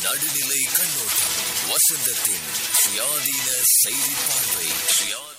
நடுநிலை கண்ணோட்டம் வசந்தத்தின் சுயாதீன செய்தி பார்வை சுயாதீன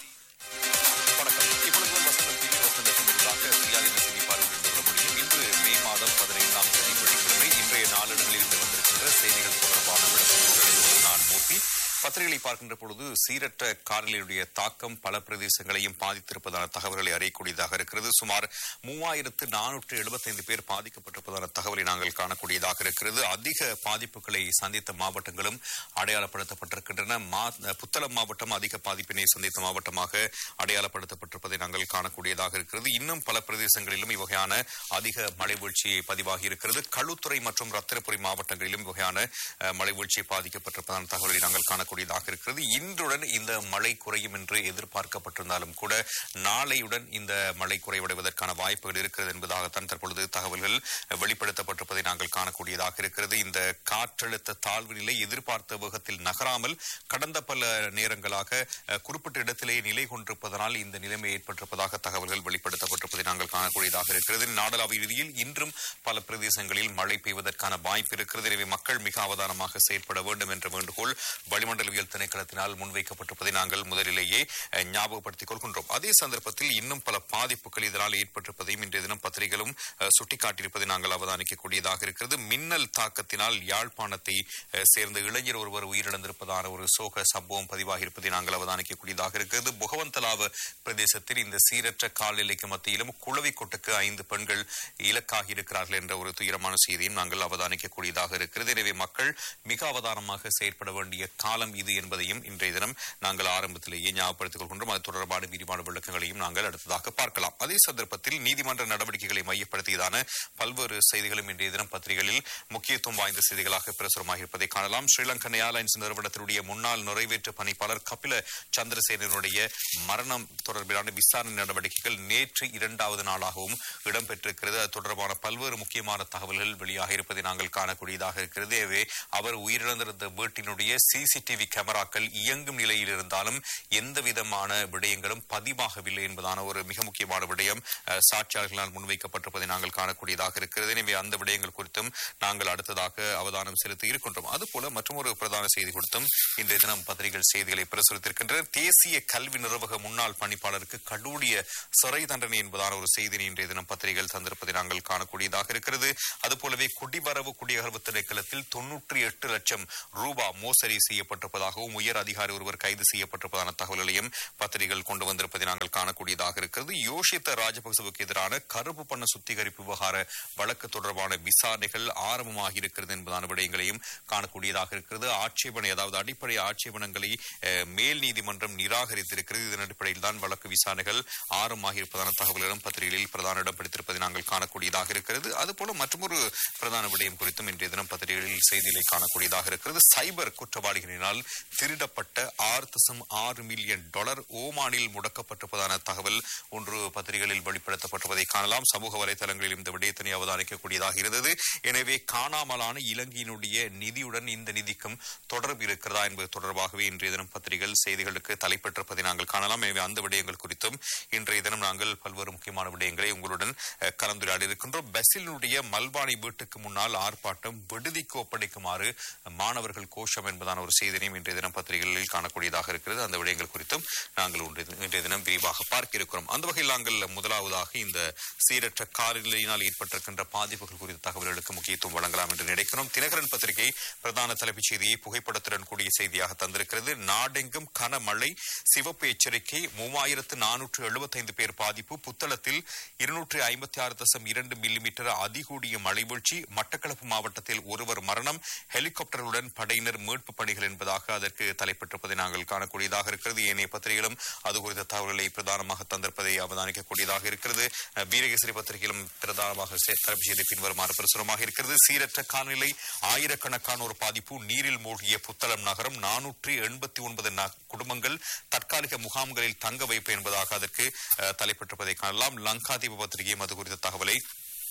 வணக்கம் இப்பொழுது வசந்தம் டிவி வசந்தத்தின் முன்பாக சுயாதீன செய்தி பார்வையில் கொள்ள முடியும் இன்று மே மாதம் பதினைந்தாம் தேதி வெள்ளிக்கிழமை இன்றைய நாளிதழில் இருந்து வந்திருக்கின்ற செய்திகள் தொடர்பான விளக்கங்களுடன் நான் மூர்த்தி பத்திரிகைகளை பார்க்கின்ற பொழுது சீரற்ற காலநிலையுடைய தாக்கம் பல பிரதேசங்களையும் பாதித்திருப்பதான தகவல்களை அறியக்கூடியதாக இருக்கிறது சுமார் மூவாயிரத்து நானூற்று எழுபத்தைந்து பேர் பாதிக்கப்பட்டிருப்பதான தகவலை நாங்கள் காணக்கூடியதாக இருக்கிறது அதிக பாதிப்புகளை சந்தித்த மாவட்டங்களும் அடையாளப்படுத்தப்பட்டிருக்கின்றன மா- புத்தளம் மாவட்டம் அதிக பாதிப்பினை சந்தித்த மாவட்டமாக அடையாளப்படுத்தப்பட்டிருப்பதை நாங்கள் காணக்கூடியதாக இருக்கிறது இன்னும் பல பிரதேசங்களிலும் இவ்வகையான அதிக மழை வீழ்ச்சி பதிவாகி இருக்கிறது களுத்துறை மற்றும் ரத்தினபுரி மாவட்டங்களிலும் இவ்வகையான அஹ், மழை வீழ்ச்சி பாதிக்கப்பட்டிருப்பதான தகவலை நாங்கள் காணக்கூடியதாக இருக்கிறது இன்றுடன் இந்த மழை குறையும் என்று எதிர்பார்க்கப்பட்டிருந்தாலும் கூட நாளையுடன் இந்த மழை குறைவடைவதற்கான வாய்ப்புகள் இருக்கிறது என்பதாகத்தான் தற்பொழுது தகவல்கள் வெளிப்படுத்தப்பட்டிருப்பதை நாங்கள் காணக்கூடியதாக இருக்கிறது இந்த காற்றழுத்த தாழ்வு நிலை எதிர்பார்த்த வேகத்தில் நகராமல் கடந்த பல நேரங்களாக அஹ், குறிப்பிட்ட இடத்திலே நிலை கொண்டிருப்பதனால் இந்த நிலைமை ஏற்பட்டிருப்பதாக தகவல்கள் வெளிப்படுத்தப்பட்டிருப்பதை நாங்கள் காணக்கூடியதாக இருக்கிறது நாடளாவிய ரீதியில் இன்றும் பல பிரதேசங்களில் மழை பெய்வதற்கான வாய்ப்பு இருக்கிறது எனவே மக்கள் மிக அவதானமாக செயற்பட வேண்டும் என்ற வேண்டுகோள் வளிமண்டலவியல் திணைக்களத்தினால் முன்வைக்கப்பட்டிருப்பதை நாங்கள் முதலிலேயே அஹ், ஞாபகப்படுத்திக் கொள்கின்றோம் அதே சந்தர்ப்பத்தில் இன்னும் பல பாதிப்புகள் இதனால் ஏற்பட்டிருப்பதையும் இன்றைய தினம் பத்திரிகைகளும் அஹ், சுட்டிக்காட்டியிருப்பதை நாங்கள் அவதானிக்கக்கூடியதாக இருக்கிறது மின்னல் தாக்கத்தினால் யாழ்ப்பாணத்தை அஹ், சேர்ந்த இளைஞர் ஒருவர் உயிரிழந்திருப்பதான ஒரு சோக சம்பவம் பதிவாகி இருப்பதை நாங்கள் அவதானிக்கக்கூடியதாக இருக்கிறது புகவந்தலாவ பிரதேசத்தில் இந்த சீரற்ற கால்நிலைக்கு மத்தியிலும் குளவிக்கொட்டுக்கு ஐந்து பெண்கள் இலக்காகி இருக்கிறார்கள் என்ற ஒரு துயரமான செய்தியும் நாங்கள் அவதானிக்கக்கூடியதாக இருக்கிறது எனவே மக்கள் மிக அவதானமாக செயற்பட வேண்டிய காலம் இது என்பதையும் இன்றைய தினம் நாங்கள் ஆரம்பத்திலேயே ஞாபகப்படுத்திக் கொள்கின்றோம் அது தொடர்பான விரிவான விளக்கங்களையும் நாங்கள் அடுத்ததாக பார்க்கலாம் அதே சந்தர்ப்பத்தில் நீதிமன்ற நடவடிக்கைகளை மையப்படுத்தியதான பல்வேறு செய்திகளும் இன்றைய தினம் பத்திரிகைகளில் முக்கியத்துவம் வாய்ந்த செய்திகளாக பிரசுரமாக இருப்பதை காணலாம் ஸ்ரீலங்கன் ஏர்லைன்ஸ் நிறுவனத்தினுடைய முன்னாள் நிறைவேற்று பணிப்பாளர் கபில சந்திரசேனனுடைய மரணம் தொடர்பிலான விசாரணை நடவடிக்கைகள் நேற்று இரண்டாவது நாளாகவும் இடம்பெற்றிருக்கிறது அது தொடர்பான பல்வேறு முக்கியமான தகவல்கள் வெளியாக இருப்பதை நாங்கள் காணக்கூடியதாக இருக்கிறது எனவே அவர் உயிரிழந்திருந்த வீட்டினுடைய சிசிடிவி கேமராக்கள் இயங்கும் நிலையில் இருந்தாலும் எந்த விதமான விடயங்களும் பதிவாகவில்லை என்பதான ஒரு மிக முக்கியமான விடயம் அஹ், சாட்சியாளர்களால் முன்வைக்கப்பட்டிருப்பதை நாங்கள் காணக்கூடியதாக இருக்கிறது எனவே அந்த விடயங்கள் குறித்தும் நாங்கள் அடுத்ததாக அவதானம் செலுத்தி இருக்கின்றோம் அதுபோல மற்றொரு பிரதான செய்தி குறித்தும் இன்றைய தினம் பத்திரிகைகள் செய்திகளை பிரசுரித்திருக்கின்றன தேசிய கல்வி நிர்வாக முன்னாள் பணிப்பாளருக்கு கடூடிய சிறை தண்டனை என்பதான ஒரு செய்தியை இன்றைய தினம் பத்திரிகைகள் தந்திருப்பதை நாங்கள் காணக்கூடியதாக இருக்கிறது அதுபோலவே குடிவரவு குடியகர்வு திணைக்களத்தில் தொன்னூற்றி எட்டு லட்சம் ரூபா மோசடி செய்யப்பட்டிருப்பதாகவும் உயர் அதிகாரி ஒருவர் கைது செய்யப்பட்டிருப்பதான தகவல்களையும் பத்திரிகைகள் கொண்டு வந்திருப்பதை நாங்கள் காணக்கூடியதாக இருக்கிறது யோஷித்த ராஜபக்சவுக்கு எதிரான கருப்பு பண சுத்திகரிப்பு விவகார வழக்கு தொடர்பான விசாரணைகள் ஆரம்பமாகி இருக்கிறது என்பதான விடயங்களையும் காணக்கூடியதாக இருக்கிறது ஆட்சேபனை அதாவது அடிப்படை ஆட்சேபனங்களை அஹ், மேல் நீதிமன்றம் நிராகரித்திருக்கிறது இதன் அடிப்படையில் தான் வழக்கு விசாரணைகள் ஆரம்பமாகி இருப்பதான தகவல்களும் பத்திரிகைகளில் பிரதான இடம் பிடித்திருப்பதை நாங்கள் காணக்கூடியதாக இருக்கிறது அதுபோல மற்றொரு பிரதான விடயம் குறித்தும் இன்றைய தினம் பத்திரிகைகளில் செய்திகளை காணக்கூடியதாக இருக்கிறது சைபர் குற்றவாளிகளினால் திருடப்பட்ட ஆறு தசம் ஆறு மில்லியன் டாலர் ஓமானில் முடக்கப்பட்டிருப்பதான தகவல் ஒன்று பத்திரிகைகளில் வெளிப்படுத்தப்பட்டிருப்பதை காணலாம் சமூக வலைதளங்களில் இந்த விடயத்தினை அவதானிக்கக்கூடியதாக இருந்தது எனவே காணாமலான இலங்கையினுடைய நிதியுடன் இந்த நிதிக்கும் தொடர்பு இருக்கிறதா என்பது தொடர்பாகவே இன்றைய தினம் பத்திரிகைகள் செய்திகளுக்கு தலைப்பட்டிருப்பதை நாங்கள் காணலாம் எனவே அந்த விடயங்கள் குறித்தும் இன்றைய தினம் நாங்கள் பல்வேறு முக்கியமான விடயங்களை உங்களுடன் அஹ், கலந்துரையாடி இருக்கின்றோம் பஸ்ஸினுடைய மல்வானி வீட்டுக்கு முன்னால் ஆர்ப்பாட்டம் விடுதிக்கு ஒப்படைக்குமாறு மாணவர்கள் கோஷம் என்பதான ஒரு செய்தியையும் இன்றைய தினம் பத்திரிகைகளில் காணக்கூடியதாக இருக்கிறது அந்த விடயங்கள் குறித்தும் நாங்கள் இன்றைய இன்றைய தினம் விரிவாக பார்க்க இருக்கிறோம் அந்த வகையில் நாங்கள் முதலாவதாக இந்த சீரற்ற காலநிலையினால் ஏற்பட்டிருக்கின்ற பாதிப்புகள் குறித்த தகவல்களுக்கு முக்கியத்துவம் வழங்கலாம் என்று நினைக்கிறோம் தினகரன் பத்திரிகை பிரதான தலைப்புச் செய்தியை புகைப்படத்துடன் கூடிய செய்தியாக தந்திருக்கிறது நாடெங்கும் கனமழை சிவப்பு எச்சரிக்கை மூவாயிரத்து நானூற்று எழுபத்தைந்து பேர் பாதிப்பு புத்தளத்தில் இருநூற்று ஐம்பத்தி ஆறு தசம் இரண்டு மில்லிமீட்டர் அதிகூடிய மழை வீழ்ச்சி மட்டக்களப்பு மாவட்டத்தில் ஒருவர் மரணம் ஹெலிகாப்டர்களுடன் படையினர் மீட்பு பணிகள் என்பதாக அதற்கு தலைப்பட்டிருப்பதை நாங்கள் காணக்கூடியதாக இருக்கிறது ஏனைய பத்திரிகைகளும் அது குறித்த தகவல்களை பிரதானமாக தந்திருப்பதை அவதானிக்கக்கூடியதாக இருக்கிறது அஹ், வீரகேசரி பத்திரிகையிலும் பிரதானமாக செ- தலைப்புச் செய்தி பின்வருமாறு பிரசுரமாக இருக்கிறது சீரற்ற காலநிலை ஆயிரக்கணக்கானோர் பாதிப்பு நீரில் மூழ்கிய புத்தளம் நகரம் நானூற்றி எண்பத்தி ஒன்பது குடும்பங்கள் தற்காலிக முகாம்களில் தங்க வைப்பு என்பதாக அதற்கு அஹ், தலைப்பட்டிருப்பதை காணலாம் லங்காதீப பத்திரிகையும் அது குறித்த தகவலை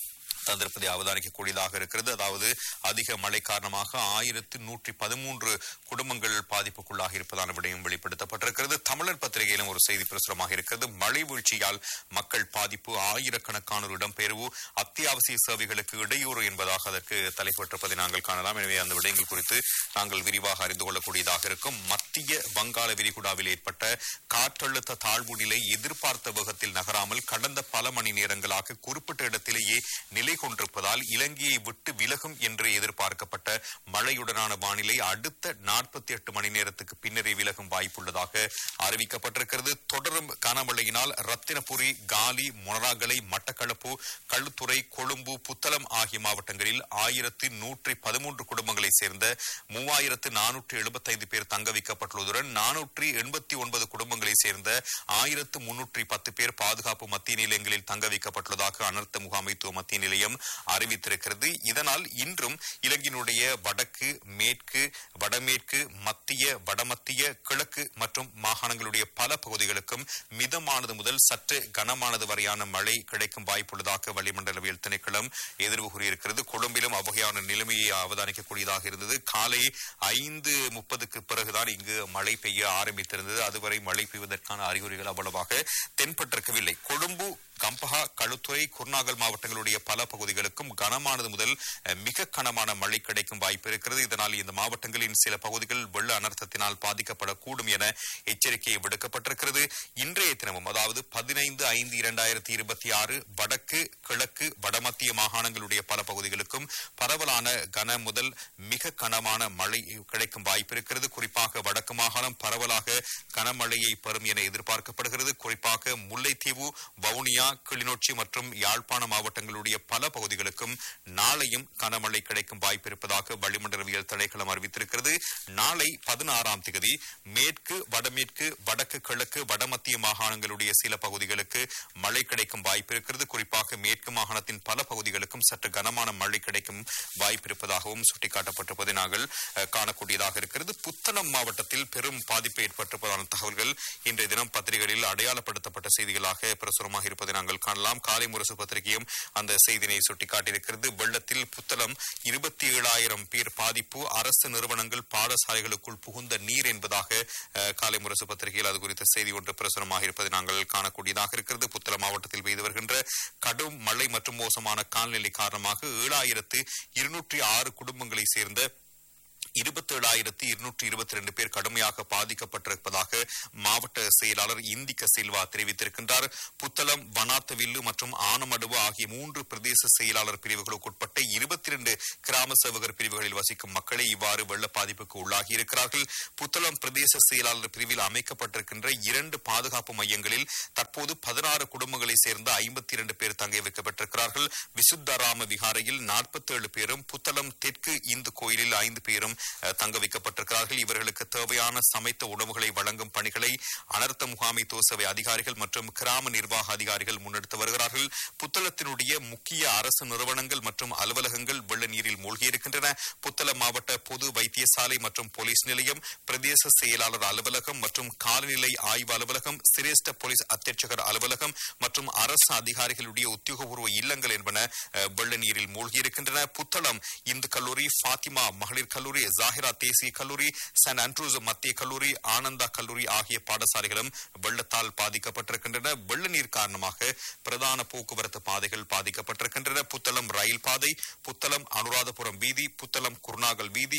தந்திருப்பதை அவதானிக்கக்கூடியதாக இருக்கிறது அதாவது அதிக மழை காரணமாக ஆயிரத்தி நூற்றி பதிமூன்று குடும்பங்கள் பாதிப்புக்குள்ளாக இருப்பதான விடயம் வெளிப்படுத்தப்பட்டிருக்கிறது தமிழர் பத்திரிகையிலும் ஒரு செய்தி பிரசுரமாக இருக்கிறது மழை வீழ்ச்சியால் மக்கள் பாதிப்பு ஆயிரக்கணக்கானோர் இடம்பெயர்வு அத்தியாவசிய சேவைகளுக்கு இடையூறு என்பதாக அதற்கு தலைப்பட்டிருப்பதை நாங்கள் காணலாம் எனவே அந்த விடயங்கள் குறித்து நாங்கள் விரிவாக அறிந்து கொள்ளக்கூடியதாக இருக்கும் மத்திய வங்காள விரிகுடாவில் ஏற்பட்ட காற்றழுத்த தாழ்வு நிலை எதிர்பார்த்த வேகத்தில் நகராமல் கடந்த பல மணி நேரங்களாக குறிப்பிட்ட இடத்திலேயே நிலை கொண்டிருப்பதால் இலங்கையை விட்டு விலகும் என்று எதிர்பார்க்கப்பட்ட மழையுடனான வானிலை அடுத்த நாற்பத்தி எட்டு மணி நேரத்துக்கு பின்னரே விலகும் வாய்ப்புள்ளதாக அறிவிக்கப்பட்டிருக்கிறது தொடரும் கனமழையினால் ரத்தினபுரி காலி மொனராகலை மட்டக்களப்பு களுத்துறை கொழும்பு புத்தளம் ஆகிய மாவட்டங்களில் ஆயிரத்தி நூற்றி பதிமூன்று குடும்பங்களைச் சேர்ந்த மூவாயிரத்து நானூற்று எழுபத்தைந்து பேர் தங்க வைக்கப்பட்டுள்ளதுடன் நானூற்றி எண்பத்தி ஒன்பது குடும்பங்களைச் சேர்ந்த ஆயிரத்து முன்னூற்றி பத்து பேர் பாதுகாப்பு மத்திய நிலையங்களில் தங்க வைக்கப்பட்டுள்ளதாக அனர்த்த முகாமைத்துவ மத்திய நிலையம் அறிவித்திருக்கிறது இதனால் இன்றும் இலங்கையினுடைய வடக்கு மேற்கு வடமேற்கு மத்திய வடமத்திய கிழக்கு மற்றும் மாகாணங்களுடைய பல பகுதிகளுக்கும் மிதமானது முதல் சற்று கனமானது வரையான மழை கிடைக்கும் வாய்ப்புள்ளதாக வளிமண்டலவியல் திணைக்களம் எதிர்வு கூறியிருக்கிறது கொழும்பிலும் அவ்வகையான நிலைமையை அவதானிக்கக்கூடியதாக இருந்தது காலை ஐந்து முப்பதுக்கு பிறகுதான் இங்கு மழை பெய்ய ஆரம்பித்திருந்தது அதுவரை மழை பெய்வதற்கான அறிகுறிகள் அவ்வளவாக தென்பட்டிருக்கவில்லை கொழும்பு கம்பஹா களுத்துறை குர்நாகல் மாவட்டங்களுடைய பல பகுதிகளுக்கும் கனமானது முதல் அஹ், மிக கனமான மழை கிடைக்கும் வாய்ப்பு இருக்கிறது இதனால் இந்த மாவட்டங்களின் சில பகுதிகள் வெள்ள அனர்த்தத்தினால் பாதிக்கப்படக்கூடும் என எச்சரிக்கை விடுக்கப்பட்டிருக்கிறது இன்றைய தினமும் அதாவது பதினைந்து ஐந்து இரண்டாயிரத்தி இருபத்தி ஆறு வடக்கு கிழக்கு வடமத்திய மாகாணங்களுடைய பல பகுதிகளுக்கும் பரவலான கன முதல் மிக கனமான மழை கிடைக்கும் வாய்ப்பு இருக்கிறது குறிப்பாக வடக்கு மாகாணம் பரவலாக கனமழையை பெறும் என எதிர்பார்க்கப்படுகிறது குறிப்பாக முல்லைத்தீவு வவுனியா கிளிநொச்சி மற்றும் யாழ்ப்பாண மாவட்டங்களுடைய பல பகுதிகளுக்கும் நாளையும் கனமழை கிடைக்கும் வாய்ப்பு இருப்பதாக வளிமண்டலவியல் திணைக்களம் அறிவித்திருக்கிறது நாளை பதினாறாம் தேதி மேற்கு வடமேற்கு வடக்கு கிழக்கு வடமத்திய மாகாணங்களுடைய சில பகுதிகளுக்கு மழை கிடைக்கும் வாய்ப்பு இருக்கிறது குறிப்பாக மேற்கு மாகாணத்தின் பல பகுதிகளுக்கும் சற்று கனமான மழை கிடைக்கும் வாய்ப்பு இருப்பதாகவும் சுட்டிக்காட்டப்பட்டிருப்பதை நாங்கள் அஹ், காணக்கூடியதாக இருக்கிறது புத்தளம் மாவட்டத்தில் பெரும் பாதிப்பு ஏற்பட்டிருப்பதான தகவல்கள் இன்றைய தினம் பத்திரிகைகளில் அடையாளப்படுத்தப்பட்ட செய்திகளாக பிரசுரமாக இருப்பதை நாங்கள் காணலாம் காலை முரசு பத்திரிகையும் அந்த செய்தினை சுட்டிக்காட்டியிருக்கிறது வெள்ளத்தில் புத்தளம் இருபத்தி ஏழாயிரம் பேர் பாதிப்பு அரசு நிறுவனங்கள் பாடசாலைகளுக்குள் புகுந்த நீர் என்பதாக அஹ், காலை முரசு பத்திரிகையில் அது குறித்த செய்தி ஒன்று பிரசுரமாக இருப்பதை நாங்கள் காணக்கூடியதாக இருக்கிறது புத்தளம் மாவட்டத்தில் பெய்து வருகின்ற கடும் மழை மற்றும் மோசமான காலநிலை காரணமாக ஏழாயிரத்து இருநூற்றி ஆறு குடும்பங்களை சேர்ந்த இருபத்தேழாயிரத்தி இருநூற்றி இருபத்தி ரெண்டு பேர் கடுமையாக பாதிக்கப்பட்டிருப்பதாக மாவட்ட செயலாளர் இந்திக்க சில்வா தெரிவித்திருக்கின்றார் புத்தளம் வனாத்தவில்லு மற்றும் ஆனமடுவு ஆகிய மூன்று பிரதேச செயலாளர் பிரிவுகளுக்கு உட்பட்ட இருபத்தி இரண்டு கிராம சேவகர் பிரிவுகளில் வசிக்கும் மக்களை இவ்வாறு வெள்ள பாதிப்புக்கு உள்ளாகி இருக்கிறார்கள் புத்தளம் பிரதேச செயலாளர் பிரிவில் அமைக்கப்பட்டிருக்கின்ற இரண்டு பாதுகாப்பு மையங்களில் தற்போது பதினாறு குடும்பங்களை சேர்ந்த ஐம்பத்தி இரண்டு பேர் தங்க வைக்கப்பட்டிருக்கிறார்கள் விசுத்தராம விகாரையில் நாற்பத்தேழு பேரும் புத்தளம் தெற்கு இந்து கோயிலில் ஐந்து பேரும் அஹ், தங்க வைக்கப்பட்டிருக்கிறார்கள் இவர்களுக்கு தேவையான சமைத்த உணவுகளை வழங்கும் பணிகளை அனர்த்த முகாமைத்துவ சபை அதிகாரிகள் மற்றும் கிராம நிர்வாக அதிகாரிகள் முன்னெடுத்து வருகிறார்கள் புத்தளத்தினுடைய முக்கிய அரசு நிறுவனங்கள் மற்றும் அலுவலகங்கள் வெள்ள நீரில் மூழ்கியிருக்கின்றன புத்தளம் மாவட்ட பொது வைத்தியசாலை மற்றும் போலீஸ் நிலையம் பிரதேச செயலாளர் அலுவலகம் மற்றும் காலநிலை ஆய்வு அலுவலகம் சிரேஷ்ட போலீஸ் அத்தியட்சகர் அலுவலகம் மற்றும் அரசு அதிகாரிகளுடைய உத்தியோகபூர்வ இல்லங்கள் என்பன அஹ், வெள்ள நீரில் மூழ்கியிருக்கின்றன புத்தளம் இந்து கல்லூரி ஃபாத்திமா மகளிர் கல்லூரி ஜாகிரா தேசிய கல்லூரி சென்ட் ஆண்ட்ரூஸ் மத்திய கல்லூரி ஆனந்தா கல்லூரி ஆகிய பாடசாலைகளும் வெள்ளத்தால் பாதிக்கப்பட்டிருக்கின்றன வெள்ள நீர் காரணமாக பிரதான போக்குவரத்து பாதைகள் பாதிக்கப்பட்டிருக்கின்றன புத்தளம் ரயில் பாதை புத்தளம் அனுராதபுரம் வீதி புத்தளம் குருநாகல் வீதி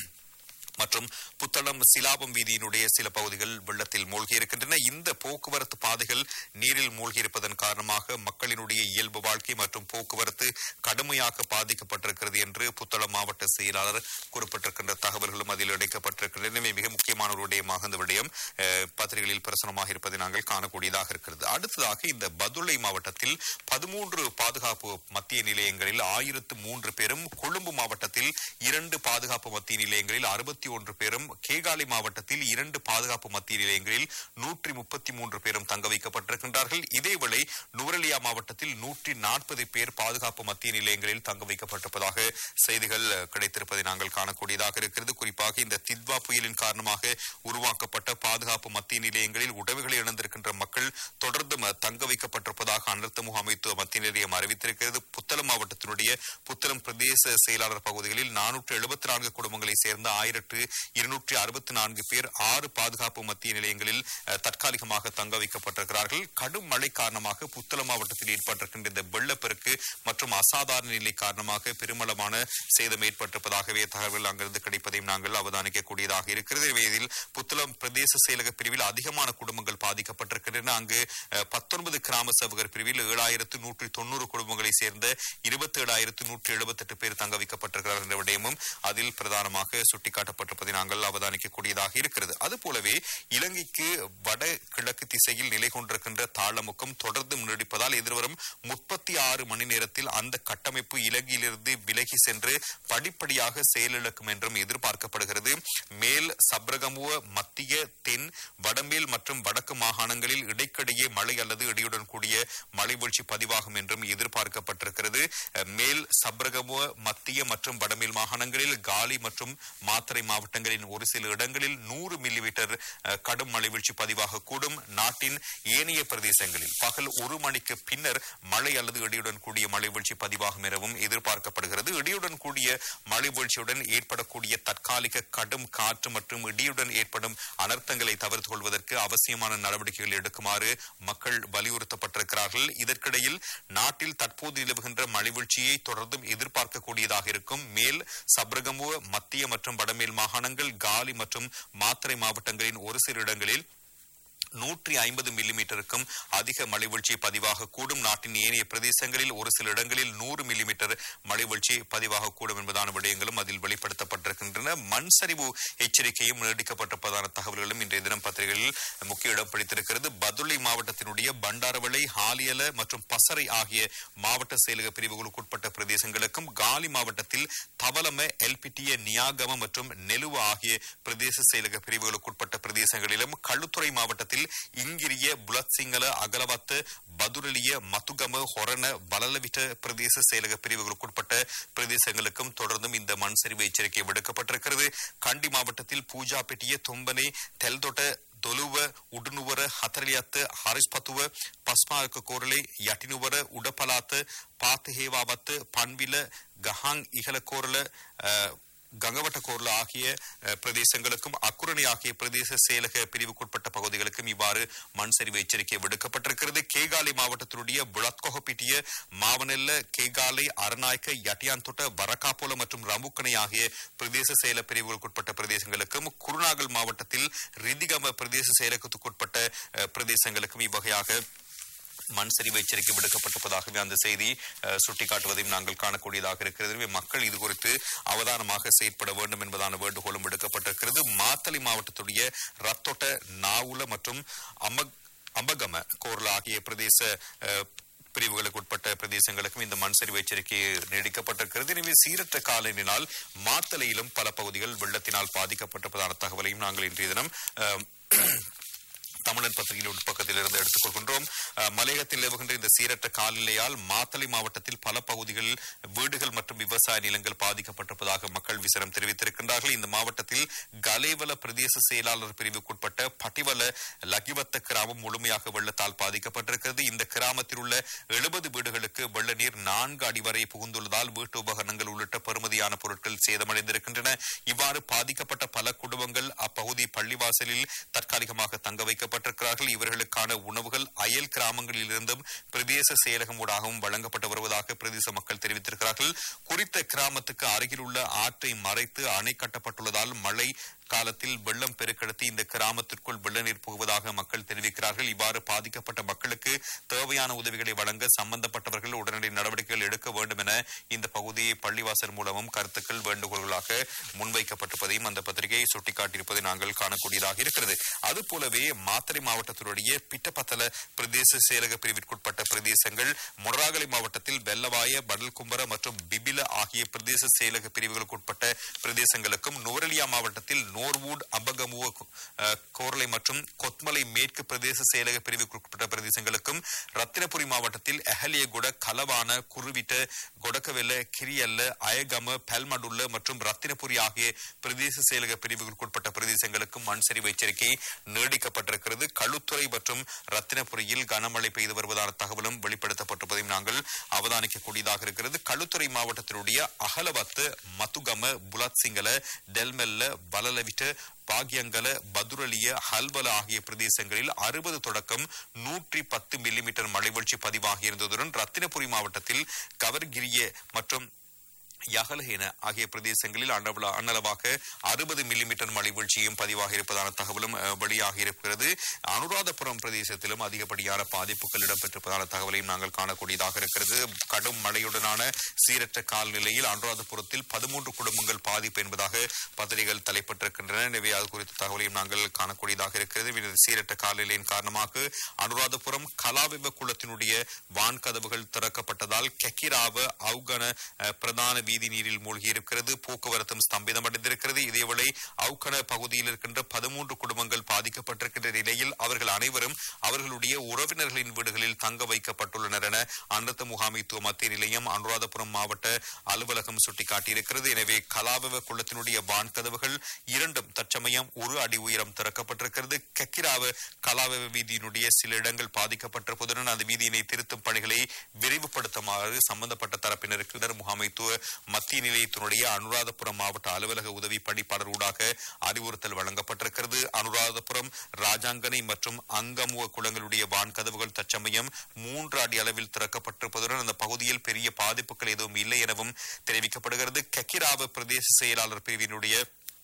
மற்றும் புத்தளம் சிலாபம் வீதியினுடைய சில பகுதிகள் வெள்ளத்தில் மூழ்கியிருக்கின்றன இந்த போக்குவரத்து பாதைகள் நீரில் மூழ்கியிருப்பதன் காரணமாக மக்களினுடைய இயல்பு வாழ்க்கை மற்றும் போக்குவரத்து கடுமையாக பாதிக்கப்பட்டிருக்கிறது என்று புத்தளம் மாவட்ட செயலாளர் குறிப்பிட்டிருக்கின்ற தகவல்களும் அதில் இணைக்கப்பட்டிருக்கின்றன எனவே மிக முக்கியமான ஒரு விடயமாக இந்த விடயம் அஹ், பத்திரிகைகளில் பிரசுரமாக இருப்பதை நாங்கள் காணக்கூடியதாக இருக்கிறது அடுத்ததாக இந்த பதுளை மாவட்டத்தில் பதிமூன்று பாதுகாப்பு மத்திய நிலையங்களில் ஆயிரத்து மூன்று பேரும் கொழும்பு மாவட்டத்தில் இரண்டு பாதுகாப்பு மத்திய நிலையங்களில் அறுபத்தி எழுபத்தி ஒன்று பேரும் கேகாலை மாவட்டத்தில் இரண்டு பாதுகாப்பு மத்திய நிலையங்களில் நூற்றி முப்பத்தி மூன்று பேரும் தங்க வைக்கப்பட்டிருக்கின்றார்கள் இதேவேளை நுவரெலியா மாவட்டத்தில் நூற்றி நாற்பது பேர் பாதுகாப்பு மத்திய நிலையங்களில் தங்க வைக்கப்பட்டிருப்பதாக செய்திகள் அஹ், கிடைத்திருப்பதை நாங்கள் காணக்கூடியதாக இருக்கிறது குறிப்பாக இந்த தித்வா புயலின் காரணமாக உருவாக்கப்பட்ட பாதுகாப்பு மத்திய நிலையங்களில் உடவுகளை இழந்திருக்கின்ற மக்கள் தொடர்ந்து தங்க வைக்கப்பட்டிருப்பதாக அனர்த்த முகாமைத்துவ மத்திய நிலையம் அறிவித்திருக்கிறது புத்தளம் மாவட்டத்தினுடைய புத்தளம் பிரதேச செயலாளர் பகுதிகளில் நானூற்று எழுபத்தி நான்கு குடும்பங்களைச் சேர்ந்த ஆயிரத்து இருநூற்றி அறுபத்தி நான்கு பேர் ஆறு பாதுகாப்பு மத்திய நிலையங்களில் அஹ், தற்காலிகமாக தங்க வைக்கப்பட்டிருக்கிறார்கள் கடும் மழை காரணமாக புத்தளம் மாவட்டத்தில் ஏற்பட்டிருக்கின்ற இந்த வெள்ளப்பெருக்கு மற்றும் அசாதாரண நிலை காரணமாக பெருமளமான சேதம் ஏற்பட்டிருப்பதாகவே தகவல் அங்கிருந்து கிடைப்பதையும் நாங்கள் அவதானிக்கக்கூடியதாக இருக்கிறது எனவே இதில் புத்தளம் பிரதேச செயலக பிரிவில் அதிகமான குடும்பங்கள் பாதிக்கப்பட்டிருக்கின்றன அங்கு பத்தொன்பது கிராம சபகர் பிரிவில் ஏழாயிரத்து நூற்றி தொண்ணூறு குடும்பங்களை சேர்ந்த இருபத்தி ஏழாயிரத்து நூற்றி எழுபத்தெட்டு பேர் தங்க வைக்கப்பட்டிருக்கிறார் என்ற விடயமும் அதில் பிரதானமாக சுட்டிக்காட்டப்பட்டிருப்பதை நாங்கள் அவதானிக்கக்கூடியதாக இருக்கிறது அதுபோலவே இலங்கைக்கு வட கிழக்கு திசையில் நிலை கொண்டிருக்கின்ற தாளமுக்கம் தொடர்ந்து நீடிப்பதால் எதிர்வரும் முப்பத்தி ஆறு மணி நேரத்தில் அந்த கட்டமைப்பு இலங்கையிலிருந்து விலகி சென்று படிப்படியாக செயலிழக்கும் என்றும் எதிர்பார்க்கப்படுகிறது மேல் சப்ரகமுவ மத்திய தென் வடமேல் மற்றும் வடக்கு மாகாணங்களில் இடைக்கிடையே மழை அல்லது இடியுடன் கூடிய மழை வீழ்ச்சி பதிவாகும் என்றும் எதிர்பார்க்கப்பட்டிருக்கிறது அஹ், மேல் சப்ரகமுவ மத்திய மற்றும் வடமேல் மாகாணங்களில் காலி மற்றும் மாத்தறை மாவட்டங்களின் ஒரு சில இடங்களில் நூறு மில்லிமீட்டர் அஹ், கடும் மழை வீழ்ச்சி பதிவாக கூடும் நாட்டின் ஏனைய பிரதேசங்களில் பகல் ஒரு மணிக்கு பின்னர் மழை அல்லது இடியுடன் கூடிய மழை வீழ்ச்சி பதிவாகும் எனவும் எதிர்பார்க்கப்படுகிறது இடியுடன் கூடிய மழை வீழ்ச்சியுடன் ஏற்படக்கூடிய தற்காலிக கடும் காற்று மற்றும் இடியுடன் ஏற்படும் அனர்த்தங்களை தவிர்த்து கொள்வதற்கு அவசியமான நடவடிக்கைகள் எடுக்குமாறு மக்கள் வலியுறுத்தப்பட்டிருக்கிறார்கள் இதற்கிடையில் நாட்டில் தற்போது நிலவுகின்ற மழை வீழ்ச்சியை தொடர்ந்தும் எதிர்பார்க்கக்கூடியதாக இருக்கும் மேல் சப்ரகமுவ மத்திய மற்றும் வடமேல் மாகாணங்கள் காலி மற்றும் மாத்தறை மாவட்டங்களின் ஒரு சில இடங்களில் நூற்றி ஐம்பது மில்லிமீட்டருக்கும் அதிக மழை வீழ்ச்சி பதிவாக கூடும் நாட்டின் ஏனைய பிரதேசங்களில் ஒரு சில இடங்களில் நூறு மில்லிமீட்டர் மழை வீழ்ச்சி பதிவாக கூடும் என்பதான விடயங்களும் அதில் வெளிப்படுத்தப்பட்டிருக்கின்றன மண் சரிவு எச்சரிக்கையும் நீடிக்கப்பட்டிருப்பதான தகவல்களும் இன்றைய தினம் பத்திரிகைகளில் முக்கிய இடம் பிடித்திருக்கிறது பதுளை மாவட்டத்தினுடைய பண்டாரவளை ஹாலியல மற்றும் பசறை ஆகிய மாவட்ட செயலக பிரிவுகளுக்கு உட்பட்ட பிரதேசங்களுக்கும் காலி மாவட்டத்தில் தவலம எல்பிட்டிய நியாகம மற்றும் நெலுவ ஆகிய பிரதேச செயலக பிரிவுகளுக்கு உட்பட்ட பிரதேசங்களிலும் களுத்துறை மாவட்டத்தில் இங்கிரிய புலத்சிங்கள அகலவத்து பதுரலிய மதுகம ஹொரண பலலவிட்ட பிரதேச செயலக பிரிவுகளுக்கு உட்பட்ட பிரதேசங்களுக்கும் தொடர்ந்தும் இந்த மண் சரிவு எச்சரிக்கை விடுக்கப்பட்டிருக்கிறது கண்டி மாவட்டத்தில் பூஜாபெட்டிய தொம்பனை தெல்தொட்ட දොළුව උඩනුවර හතරලියත්ත හරිස්පතුව පස්මායක කෝරලේ යටිනුවර උඩපලාත පාතහේවාවත්ත පන්විල ගහං ඉහල කෝරල கங்கவட்ட கோர்ல ஆகிய அஹ், பிரதேசங்களுக்கும் அக்குரணி ஆகிய பிரதேச செயலக பிரிவுக்குட்பட்ட பகுதிகளுக்கும் இவ்வாறு மண் சரிவு எச்சரிக்கை விடுக்கப்பட்டிருக்கிறது கேகாலை மாவட்டத்தினுடைய புலத்கொஹப்பிட்டிய மாவனெல்ல கேகாலை அரநாயக்க யட்டியான்தொட்ட வரக்காப்போல மற்றும் ரமுக்கனை ஆகிய பிரதேச செயல பிரிவுகளுக்குட்பட்ட பிரதேசங்களுக்கும் குருநாகல் மாவட்டத்தில் ரிதிகம பிரதேச செயலகத்துக்குட்பட்ட அஹ், பிரதேசங்களுக்கும் இவ்வகையாக மண் சரிவு எச்சரிக்கை விடுக்கப்பட்டிருப்பதாகவே அந்த செய்தி அஹ், சுட்டிக்காட்டுவதையும் நாங்கள் காணக்கூடியதாக இருக்கிறது எனவே மக்கள் இது குறித்து அவதானமாக செயற்பட வேண்டும் என்பதான வேண்டுகோளும் விடுக்கப்பட்டிருக்கிறது மாத்தளை மாவட்டத்துடைய ரத்தோட்ட நாவுல மற்றும் அமக் அம்பகம கோர்ல ஆகிய பிரதேச அஹ், பிரிவுகளுக்கு உட்பட்ட பிரதேசங்களுக்கும் இந்த மண் சரிவு எச்சரிக்கை நீடிக்கப்பட்டிருக்கிறது எனவே சீரற்ற காலநினால் மாத்தளையிலும் பல பகுதிகள் வெள்ளத்தினால் பாதிக்கப்பட்டிருப்பதான தகவலையும் நாங்கள் இன்றைய தினம் அஹ், தமிழன் பத்திரிகையில் உட்பக்கத்தில் இருந்து எடுத்துக்கொள்கின்றோம் அஹ், மலையகத்தில் நிலவுகின்ற இந்த சீரற்ற காலநிலையால் மாத்தளை மாவட்டத்தில் பல பகுதிகளில் வீடுகள் மற்றும் விவசாய நிலங்கள் பாதிக்கப்பட்டிருப்பதாக மக்கள் விசரம் தெரிவித்திருக்கின்றார்கள் இந்த மாவட்டத்தில் கலேவல பிரதேச செயலாளர் பிரிவுக்குட்பட்ட பட்டிவல லகிவத்த கிராமம் முழுமையாக வெள்ளத்தால் பாதிக்கப்பட்டிருக்கிறது இந்த கிராமத்தில் உள்ள எழுபது வீடுகளுக்கு வெள்ள நீர் நான்கு அடி வரை புகுந்துள்ளதால் வீட்டு உபகரணங்கள் உள்ளிட்ட பெறுமதியான பொருட்கள் சேதமடைந்திருக்கின்றன இவ்வாறு பாதிக்கப்பட்ட பல குடும்பங்கள் அப்பகுதி பள்ளிவாசலில் தற்காலிகமாக தங்க வைக்கப்பட்டிருக்கிறார்கள் இவர்களுக்கான உணவுகள் அயல் கிராமங்களில் இருந்தும் பிரதேச செயலகம் ஊடாகவும் வழங்கப்பட்டு வருவதாக பிரதேச மக்கள் தெரிவித்திருக்கிறார்கள் குறித்த கிராமத்துக்கு அருகில் உள்ள ஆற்றை மறைத்து அணை கட்டப்பட்டுள்ளதால் மழை காலத்தில் வெள்ளம் பெருக்கெடுத்து இந்த கிராமத்திற்குள் வெள்ள நீர் புகுவதாக மக்கள் தெரிவிக்கிறார்கள் இவ்வாறு பாதிக்கப்பட்ட மக்களுக்கு தேவையான உதவிகளை வழங்க சம்பந்தப்பட்டவர்கள் உடனடி நடவடிக்கைகள் எடுக்க வேண்டும் என இந்த பகுதியை பள்ளிவாசல் மூலமும் கருத்துக்கள் வேண்டுகோள்களாக முன்வைக்கப்பட்டிருப்பதையும் அந்த பத்திரிகை சுட்டிக்காட்டியிருப்பதை நாங்கள் காணக்கூடியதாக இருக்கிறது அதுபோலவே மாத்தளை மாத்தறை மாவட்டத்தினுடைய பிட்டபத்தல பிரதேச செயலக பிரிவிற்குட்பட்ட பிரதேசங்கள் மொனராகலை மாவட்டத்தில் வெள்ளவாய படல்கும்பர மற்றும் பிபில ஆகிய பிரதேச செயலக பிரிவுகளுக்குட்பட்ட பிரதேசங்களுக்கும் நுவரெலியா மாவட்டத்தில் நோர்வூட் அபகமுவ அஹ், கோர்லை மற்றும் கொத்மலை மேற்கு பிரதேச செயலக பிரிவுக்குட்பட்ட பிரதேசங்களுக்கும் ரத்தினபுரி மாவட்டத்தில் எஹலியகுட கலவான குருவிட்ட கொடக்கவெல்ல கிரியல்ல அயகம பெல்மடுல்ல மற்றும் ரத்தினபுரி ஆகிய பிரதேச செயலக பிரிவுகளுக்குட்பட்ட பிரதேசங்களுக்கும் மண் சரிவு எச்சரிக்கை நீடிக்கப்பட்டிருக்கிறது களுத்துறை மற்றும் ரத்தினபுரியில் கனமழை பெய்து வருவதான தகவலும் வெளிப்படுத்தப்பட்டிருப்பதையும் நாங்கள் அவதானிக்கக்கூடியதாக இருக்கிறது களுத்துறை மாவட்டத்தினுடைய அகலவத்து மத்துகம புலத்சிங்கல டெல்மெல்ல பலலவிட்ட பாக்யங்கல பதுரலிய ஹல்வல ஆகிய பிரதேசங்களில் அறுபது தொடக்கம் நூற்றி பத்து மில்லிமீட்டர் மழைவீழ்ச்சி பதிவாகியிருந்ததுடன் ரத்தினபுரி மாவட்டத்தில் கவர்கிரிய மற்றும் யகலஹேன ஆகிய பிரதேசங்களில் அன்னளவு- அன்னளவாக அறுபது மில்லிமீட்டர் மழை வீழ்ச்சியும் பதிவாக இருப்பதான தகவலும் அஹ், வெளியாகி இருக்கிறது அனுராதபுரம் பிரதேசத்திலும் அதிகப்படியான பாதிப்புகள் இடம்பெற்றிருப்பதான தகவலையும் நாங்கள் காணக்கூடியதாக இருக்கிறது கடும் மழையுடனான சீரற்ற காலநிலையில் அனுராதபுரத்தில் பதிமூன்று குடும்பங்கள் பாதிப்பு என்பதாக பத்திரிகைகள் தலைப்பட்டிருக்கின்றன எனவே அது குறித்த தகவலையும் நாங்கள் காணக்கூடியதாக இருக்கிறது இந்த சீரற்ற காலநிலையின் காரணமாக அனுராதபுரம் கலாவிப குளத்தினுடைய வான் கதவுகள் திறக்கப்பட்டதால் கெக்கிராவ அவுகன அஹ், பிரதான வீதி நீரில் மூழ்கி இருக்கிறது போக்குவரத்தும் ஸ்தம்பிதமடைந்திருக்கிறது இதேவேளை அவுக்கன பகுதியில் இருக்கின்ற பதிமூன்று குடும்பங்கள் பாதிக்கப்பட்டிருக்கின்ற நிலையில் அவர்கள் அனைவரும் அவர்களுடைய உறவினர்களின் வீடுகளில் தங்க வைக்கப்பட்டுள்ளனர் என அன்னத்த முகாமைத்துவ மத்திய நிலையம் அனுராதபுரம் மாவட்ட அலுவலகம் சுட்டிக்காட்டியிருக்கிறது எனவே கலாபவ குளத்தினுடைய வான் கதவுகள் இரண்டும் தற்சமயம் ஒரு அடி உயரம் திறக்கப்பட்டிருக்கிறது கக்கிராவ கலாபவ வீதியினுடைய சில இடங்கள் பாதிக்கப்பட்டிருப்பதுடன் அந்த வீதியினை திருத்தும் பணிகளை விரைவுபடுத்துமாறு சம்பந்தப்பட்ட தரப்பினருக்கு முகாமைத்துவ மத்திய நிலையத்தினுடைய அனுராதபுரம் மாவட்ட அலுவலக உதவி பணிப்பாளர் ஊடாக அறிவுறுத்தல் வழங்கப்பட்டிருக்கிறது அனுராதபுரம் ராஜாங்கனை மற்றும் அங்கமுக குளங்களுடைய வான் கதவுகள் தற்சமயம் மூன்று அடி அளவில் திறக்கப்பட்டிருப்பதுடன் அந்த பகுதியில் பெரிய பாதிப்புகள் எதுவும் இல்லை எனவும் தெரிவிக்கப்படுகிறது கக்கிராவ பிரதேச செயலாளர் பிரிவினுடைய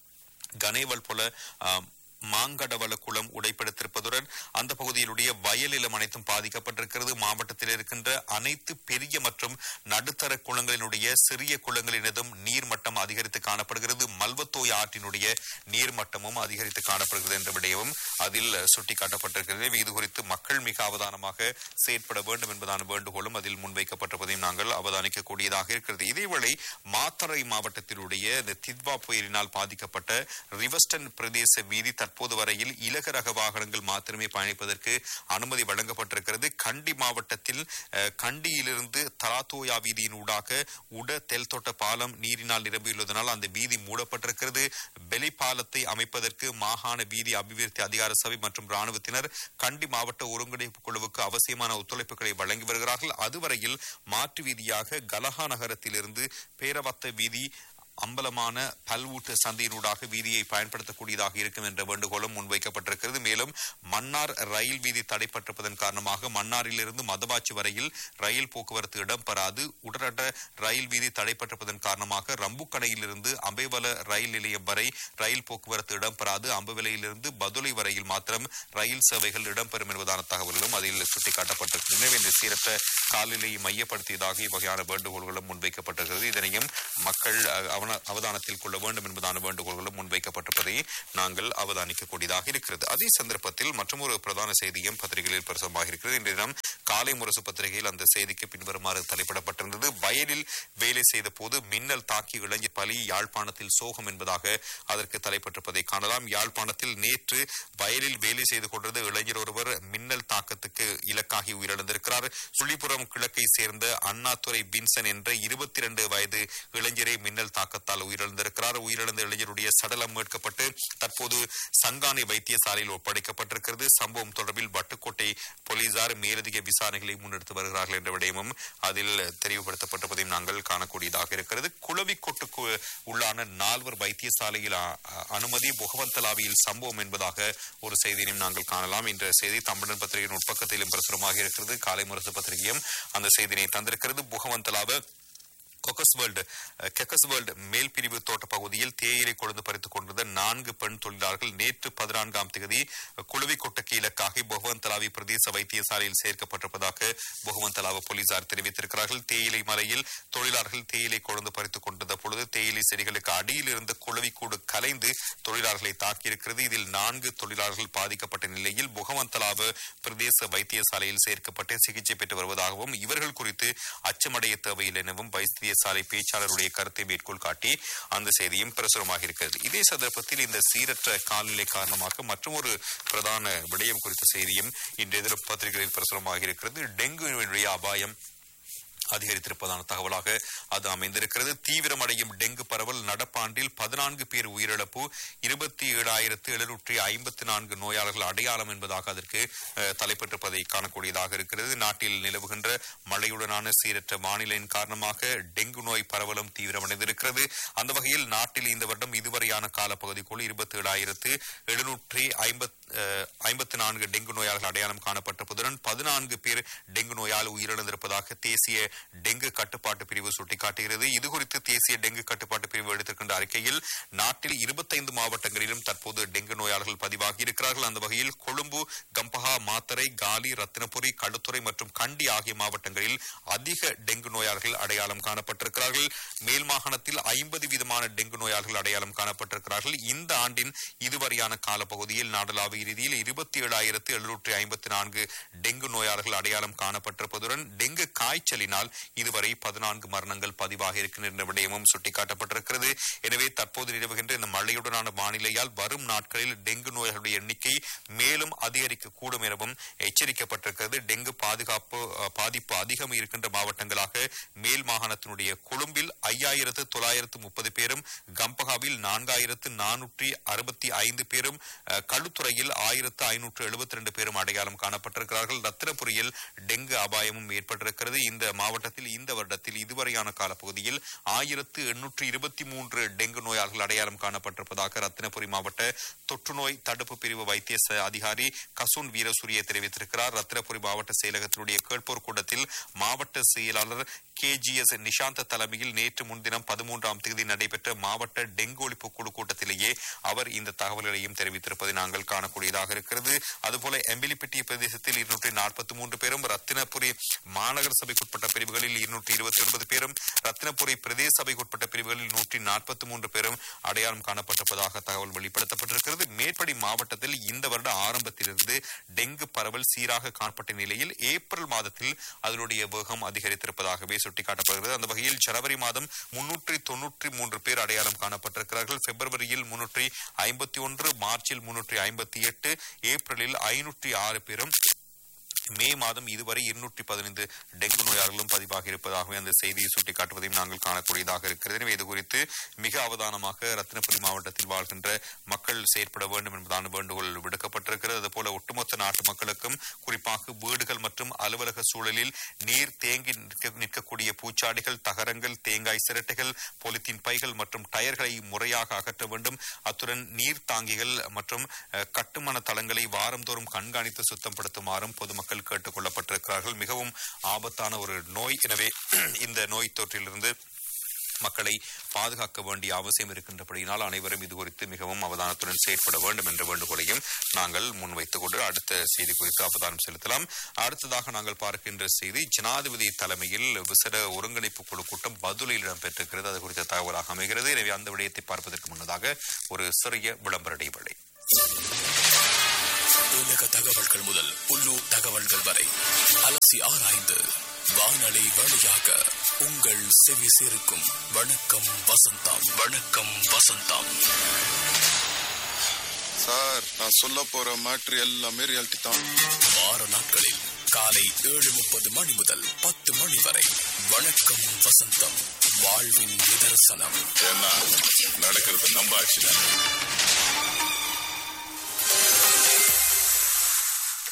கனேவல் போல ஆம், மாங்கடவள குளம் உடைப்படுத்திருப்பதுடன் அந்த பகுதியிலுடைய வயல் நிலம் அனைத்தும் பாதிக்கப்பட்டிருக்கிறது மாவட்டத்தில் இருக்கின்ற அனைத்து பெரிய மற்றும் நடுத்தர குளங்களினுடைய சிறிய குளங்களினதும் நீர்மட்டம் அதிகரித்து காணப்படுகிறது மல்வத்தோய் ஆற்றினுடைய நீர்மட்டமும் அதிகரித்து காணப்படுகிறது என்ற விடயமும் அதில் சுட்டிக்காட்டப்பட்டிருக்கிறது எனவே இது குறித்து மக்கள் மிக அவதானமாக செயற்பட வேண்டும் என்பதான வேண்டுகோளும் அதில் முன்வைக்கப்பட்டிருப்பதையும் நாங்கள் அவதானிக்கக்கூடியதாக இருக்கிறது இதேவேளை மாத்தறை மாவட்டத்தினுடைய இந்த தித்வா புயலினால் பாதிக்கப்பட்ட ரிவஸ்டன் பிரதேச வீதி தற்போது வரையில் இலக ரக வாகனங்கள் மாத்திரமே பயணிப்பதற்கு அனுமதி வழங்கப்பட்டிருக்கிறது கண்டி மாவட்டத்தில் அஹ், கண்டியிலிருந்து தலாத்தோயா வீதியின் ஊடாக உட தெல்தொட்ட பாலம் நீரினால் நிரம்பியுள்ளதனால் அந்த வீதி மூடப்பட்டிருக்கிறது பெலி பாலத்தை அமைப்பதற்கு மாகாண வீதி அபிவிருத்தி அதிகார சபை மற்றும் ராணுவத்தினர் கண்டி மாவட்ட ஒருங்கிணைப்பு குழுவுக்கு அவசியமான ஒத்துழைப்புகளை வழங்கி வருகிறார்கள் அதுவரையில் மாற்று வீதியாக கலஹா நகரத்திலிருந்து பேரவத்த வீதி அம்பலமான பல்வூட்டு சந்தையினூடாக வீதியை பயன்படுத்தக்கூடியதாக இருக்கும் என்ற வேண்டுகோளும் முன்வைக்கப்பட்டிருக்கிறது மேலும் மன்னார் ரயில் வீதி தடைப்பட்டிருப்பதன் காரணமாக மன்னாரிலிருந்து மதவாச்சி வரையில் ரயில் போக்குவரத்து இடம்பெறாது உடனட ரயில் வீதி தடைப்பட்டிருப்பதன் காரணமாக ரம்புக்கணையிலிருந்து அம்பேவல ரயில் நிலையம் வரை ரயில் போக்குவரத்து இடம்பெறாது அம்புவிலையிலிருந்து பதுளை வரையில் மாத்திரம் ரயில் சேவைகள் இடம்பெறும் என்பதான தகவல்களும் அதில் சுட்டிக்காட்டப்பட்டிருக்கின்றன எனவே இந்த சீரற்ற காலநிலையை மையப்படுத்தியதாக இவ்வகையான வேண்டுகோள்களும் முன்வைக்கப்பட்டிருக்கிறது இதனையும் மக்கள் அஹ், அவன- அவதானத்தில் கொள்ள வேண்டும் என்பதான வேண்டுகோள்களும் முன்வைக்கப்பட்டிருப்பதை நாங்கள் அவதானிக்கக்கூடியதாக இருக்கிறது அதே சந்தர்ப்பத்தில் மற்றொரு பிரதான செய்தியும் பத்திரிகைகளில் பிரசமாக இருக்கிறது இன்றைய தினம் காலை முரசு பத்திரிகையில் அந்த செய்திக்கு பின்வருமாறு தலைப்பிடப்பட்டிருந்தது வயலில் வேலை செய்த போது மின்னல் தாக்கி இளைஞர் பலி யாழ்ப்பாணத்தில் சோகம் என்பதாக அதற்கு தலைப்பட்டிருப்பதை காணலாம் யாழ்ப்பாணத்தில் நேற்று வயலில் வேலை செய்து கொண்டிருந்த இளைஞர் ஒருவர் மின்னல் தாக்கத்துக்கு இலக்காகி உயிரிழந்திருக்கிறார் சுழிபுரம் கிழக்கை சேர்ந்த அண்ணாதுரை பின்சன் என்ற இருபத்தி இரண்டு வயது இளைஞரை மின்னல் தாக்கத்தால் உயிரிழந்திருக்கிறார் உயிரிழந்த இளைஞருடைய சடலம் மீட்கப்பட்டு தற்போது சங்கானை வைத்தியசாலையில் ஒப்படைக்கப்பட்டிருக்கிறது சம்பவம் தொடர்பில் வட்டுக்கோட்டை போலீசார் மேலதிக விசாரணைகளை முன்னெடுத்து வருகிறார்கள் என்ற விடயமும் அதில் தெரிவுபடுத்தப்பட்டிருப்பதையும் நாங்கள் காணக்கூடியதாக இருக்கிறது குளவிக்கொட்டுக்கு உள்ளான நால்வர் வைத்தியசாலையில் அ- அ- அனுமதி புகவந்தலாவியில் சம்பவம் என்பதாக ஒரு செய்தியையும் நாங்கள் காணலாம் என்ற செய்தி தமிழன் பத்திரிகையின் உட்பக்கத்திலும் பிரசுரமாக இருக்கிறது காலை முரசு பத்திரிகையும் அந்த செய்தியினை தந்திருக்கிறது புகவந்தலாவ கொக்கஸ்வேல்டு கெக்கஸ்வேல்டு மேல் பிரிவு தோட்ட பகுதியில் தேயிலை கொழுந்து பறித்துக் கொண்டிருந்த நான்கு பெண் தொழிலாளர்கள் நேற்று பதினான்காம் தேதி குழுவி கொட்டக்கு இலக்காகி பொகவந்தலாவி பிரதேச வைத்தியசாலையில் சேர்க்கப்பட்டிருப்பதாக பொகவந்தலாவ போலீசார் தெரிவித்திருக்கிறார்கள் தேயிலை மலையில் தொழிலாளர்கள் தேயிலை கொழுந்து பறித்துக் கொண்டிருந்த பொழுது தேயிலை செடிகளுக்கு அடியில் இருந்த குளவிக்கூடு கலைந்து தொழிலாளர்களை தாக்கியிருக்கிறது இதில் நான்கு தொழிலாளர்கள் பாதிக்கப்பட்ட நிலையில் புகவந்தலாவ பிரதேச வைத்தியசாலையில் சேர்க்கப்பட்டு சிகிச்சை பெற்று வருவதாகவும் இவர்கள் குறித்து அச்சமடைய தேவையில்லை எனவும் வைத்தியசாலை பேச்சாளருடைய கருத்தை மேற்கோள் காட்டி அந்த செய்தியும் பிரசுரமாக இருக்கிறது இதே சந்தர்ப்பத்தில் இந்த சீரற்ற காலநிலை காரணமாக மற்றொரு பிரதான விடயம் குறித்த செய்தியும் இன்றைய தினம் பத்திரிகைகளில் பிரசுரமாக இருக்கிறது டெங்குவினுடைய அபாயம் அதிகரித்திருப்பதான தகவலாக அது அமைந்திருக்கிறது தீவிரமடையும் டெங்கு பரவல் நடப்பாண்டில் பதினான்கு பேர் உயிரிழப்பு இருபத்தி ஏழாயிரத்து எழுநூற்றி ஐம்பத்தி நான்கு நோயாளர்கள் அடையாளம் என்பதாக அதற்கு அஹ், தலைப்பட்டிருப்பதை காணக்கூடியதாக இருக்கிறது நாட்டில் நிலவுகின்ற மழையுடனான சீரற்ற வானிலையின் காரணமாக டெங்கு நோய் பரவலும் தீவிரமடைந்திருக்கிறது அந்த வகையில் நாட்டில் இந்த வருடம் இதுவரையான காலப்பகுதிக்குள் இருபத்தி ஏழாயிரத்து எழுநூற்றி ஐம்பத் ஐம்பத்தி நான்கு டெங்கு நோயாளர்கள் அடையாளம் காணப்பட்டிருப்பதுடன் பதினான்கு பேர் டெங்கு நோயால் உயிரிழந்திருப்பதாக தேசிய டெங்கு கட்டுப்பாட்டு பிரிவு சுட்டிக்காட்டுகிறது இதுகுறித்து தேசிய டெங்கு கட்டுப்பாட்டு பிரிவு எடுத்திருக்கின்ற அறிக்கையில் நாட்டில் இருபத்தைந்து மாவட்டங்களிலும் தற்போது டெங்கு நோயாளர்கள் பதிவாகி இருக்கிறார்கள் அந்த வகையில் கொழும்பு கம்பஹா மாத்தரை காலி ரத்தினபுரி களுத்துறை மற்றும் கண்டி ஆகிய மாவட்டங்களில் அதிக டெங்கு நோயாளர்கள் அடையாளம் காணப்பட்டிருக்கிறார்கள் மேல் மாகாணத்தில் ஐம்பது வீதமான டெங்கு நோயாளர்கள் அடையாளம் காணப்பட்டிருக்கிறார்கள் இந்த ஆண்டின் இதுவரையான காலப்பகுதியில் நாடளாவிய ரீதியில் இருபத்தி ஏழாயிரத்து எழுநூற்றி ஐம்பத்தி நான்கு டெங்கு நோயாளர்கள் அடையாளம் காணப்பட்டிருப்பதுடன் டெங்கு காய்ச்சலினால் இதுவரை பதினான்கு மரணங்கள் பதிவாக இருக்கின்ற விடயமும் சுட்டிக்காட்டப்பட்டிருக்கிறது எனவே தற்போது நிலவுகின்ற இந்த மழையுடனான வானிலையால் வரும் நாட்களில் டெங்கு நோய்களுடைய எண்ணிக்கை மேலும் அதிகரிக்கக்கூடும் எனவும் எச்சரிக்கப்பட்டிருக்கிறது டெங்கு பாதுகாப்பு அஹ், பாதிப்பு அதிகம் இருக்கின்ற மாவட்டங்களாக மேல் மாகாணத்தினுடைய கொழும்பில் ஐயாயிரத்து தொள்ளாயிரத்து முப்பது பேரும் கம்பகாவில் நான்காயிரத்து நானூற்றி அறுபத்தி ஐந்து பேரும் அஹ், களுத்துறையில் ஆயிரத்து ஐநூற்று எழுபத்தி ரெண்டு பேரும் அடையாளம் காணப்பட்டிருக்கிறார்கள் ரத்தினபுரியில் டெங்கு அபாயமும் ஏற்பட்டிருக்கிறது இந்த மாவட்டத்தில் இந்த வருடத்தில் இதுவரையான காலப்பகுதியில் ஆயிரத்து எண்ணூற்று இருபத்தி மூன்று டெங்கு நோயாளர்கள் அடையாளம் காணப்பட்டிருப்பதாக ரத்தினபுரி மாவட்ட தொற்றுநோய் தடுப்பு பிரிவு வைத்திய ச- அதிகாரி கசூன் வீரசூரிய தெரிவித்திருக்கிறார் ரத்தினபுரி மாவட்ட செயலகத்தினுடைய கேட்போர் கூட்டத்தில் மாவட்ட செயலாளர் கேஜிஎஸ் நிஷாந்த தலைமையில் நேற்று முன்தினம் பதிமூன்றாம் தேதி நடைபெற்ற மாவட்ட டெங்கு ஒழிப்பு குழு கூட்டத்திலேயே அவர் இந்த தகவல்களையும் தெரிவித்திருப்பதை நாங்கள் காணக்கூடியதாக இருக்கிறது அதுபோல எம்பிலிப்பட்டி பிரதேசத்தில் இருநூற்றி நாற்பத்தி மூன்று பேரும் ரத்தினபுரி மாநகர சபைக்குட்பட்ட பிரிவுகளில் இருநூற்றி இருபத்தி ஒன்பது பேரும் ரத்தினபுரி பிரதேச சபைக்குட்பட்ட பிரிவுகளில் நூற்றி நாற்பத்தி மூன்று பேரும் அடையாளம் காணப்பட்டிருப்பதாக தகவல் வெளிப்படுத்தப்பட்டிருக்கிறது மேற்படி மாவட்டத்தில் இந்த வருட ஆரம்பத்திலிருந்து டெங்கு பரவல் சீராக காணப்பட்ட நிலையில் ஏப்ரல் மாதத்தில் அதனுடைய வேகம் அதிகரித்திருப்பதாகவே சுட்டிக்காட்டப்படுகிறது அந்த வகையில் ஜனவரி மாதம் முன்னூற்றி தொன்னூற்றி மூன்று பேர் அடையாளம் காணப்பட்டிருக்கிறார்கள் பிப்ரவரியில் முன்னூற்றி ஐம்பத்தி ஒன்று மார்ச்சில் முன்னூற்றி ஐம்பத்தி எட்டு ஏப்ரலில் ஐநூற்றி ஆறு பேரும் மே மாதம் இதுவரை இருநூற்றி பதினைந்து டெங்கு நோயாளர்களும் பதிவாகி இருப்பதாகவே அந்த செய்தியை சுட்டிக்காட்டுவதையும் நாங்கள் காணக்கூடியதாக இருக்கிறது எனவே இது குறித்து மிக அவதானமாக ரத்தினபுரி மாவட்டத்தில் வாழ்கின்ற மக்கள் செயற்பட வேண்டும் என்பதான வேண்டுகோள் விடுக்கப்பட்டிருக்கிறது அதுபோல ஒட்டுமொத்த நாட்டு மக்களுக்கும் குறிப்பாக வீடுகள் மற்றும் அலுவலக சூழலில் நீர் தேங்கி நிற்க- நிற்கக்கூடிய பூச்சாடிகள் தகரங்கள் தேங்காய் சிரட்டைகள் பொலித்தீன் பைகள் மற்றும் டயர்களை முறையாக அகற்ற வேண்டும் அத்துடன் நீர் தாங்கிகள் மற்றும் அஹ், கட்டுமான தளங்களை வாரந்தோறும் கண்காணித்து சுத்தப்படுத்துமாறும் பொதுமக்கள் கேட்டுக் கொள்ளப்பட்டிருக்கிறார்கள் மிகவும் ஆபத்தான ஒரு நோய் எனவே இந்த நோய் தொற்றிலிருந்து மக்களை பாதுகாக்க வேண்டிய அவசியம் இருக்கின்றபடியினால் அனைவரும் இது குறித்து மிகவும் அவதானத்துடன் செயற்பட வேண்டும் என்ற வேண்டுகோளையும் நாங்கள் முன்வைத்துக் கொண்டு அடுத்த செய்தி குறித்து அவதானம் செலுத்தலாம் அடுத்ததாக நாங்கள் பார்க்கின்ற செய்தி ஜனாதிபதி தலைமையில் விசேட ஒருங்கிணைப்பு குழு கூட்டம் பதுளையில் இடம்பெற்றிருக்கிறது அது குறித்த தகவலாக அமைகிறது எனவே அந்த விடயத்தை பார்ப்பதற்கு முன்னதாக ஒரு சிறிய விளம்பர இடைவேளை உலக தகவல்கள் முதல் உள்ளூர் தகவல்கள் வரை அலசி ஆராய்ந்து வானலை வழியாக உங்கள் செவி சேர்க்கும் வணக்கம் வசந்தம் வணக்கம் வசந்தம் சார் நான் சொல்ல போற மேட்ரு எல்லாமே ரியாலிட்டி தான் வார நாட்களில் காலை ஏழு முப்பது மணி முதல் பத்து மணி வரை வணக்கம் வசந்தம் வாழ்வின் நிதர்சனம் ஏன்னா நடக்கிறது நம்ம ஆக்சுவலா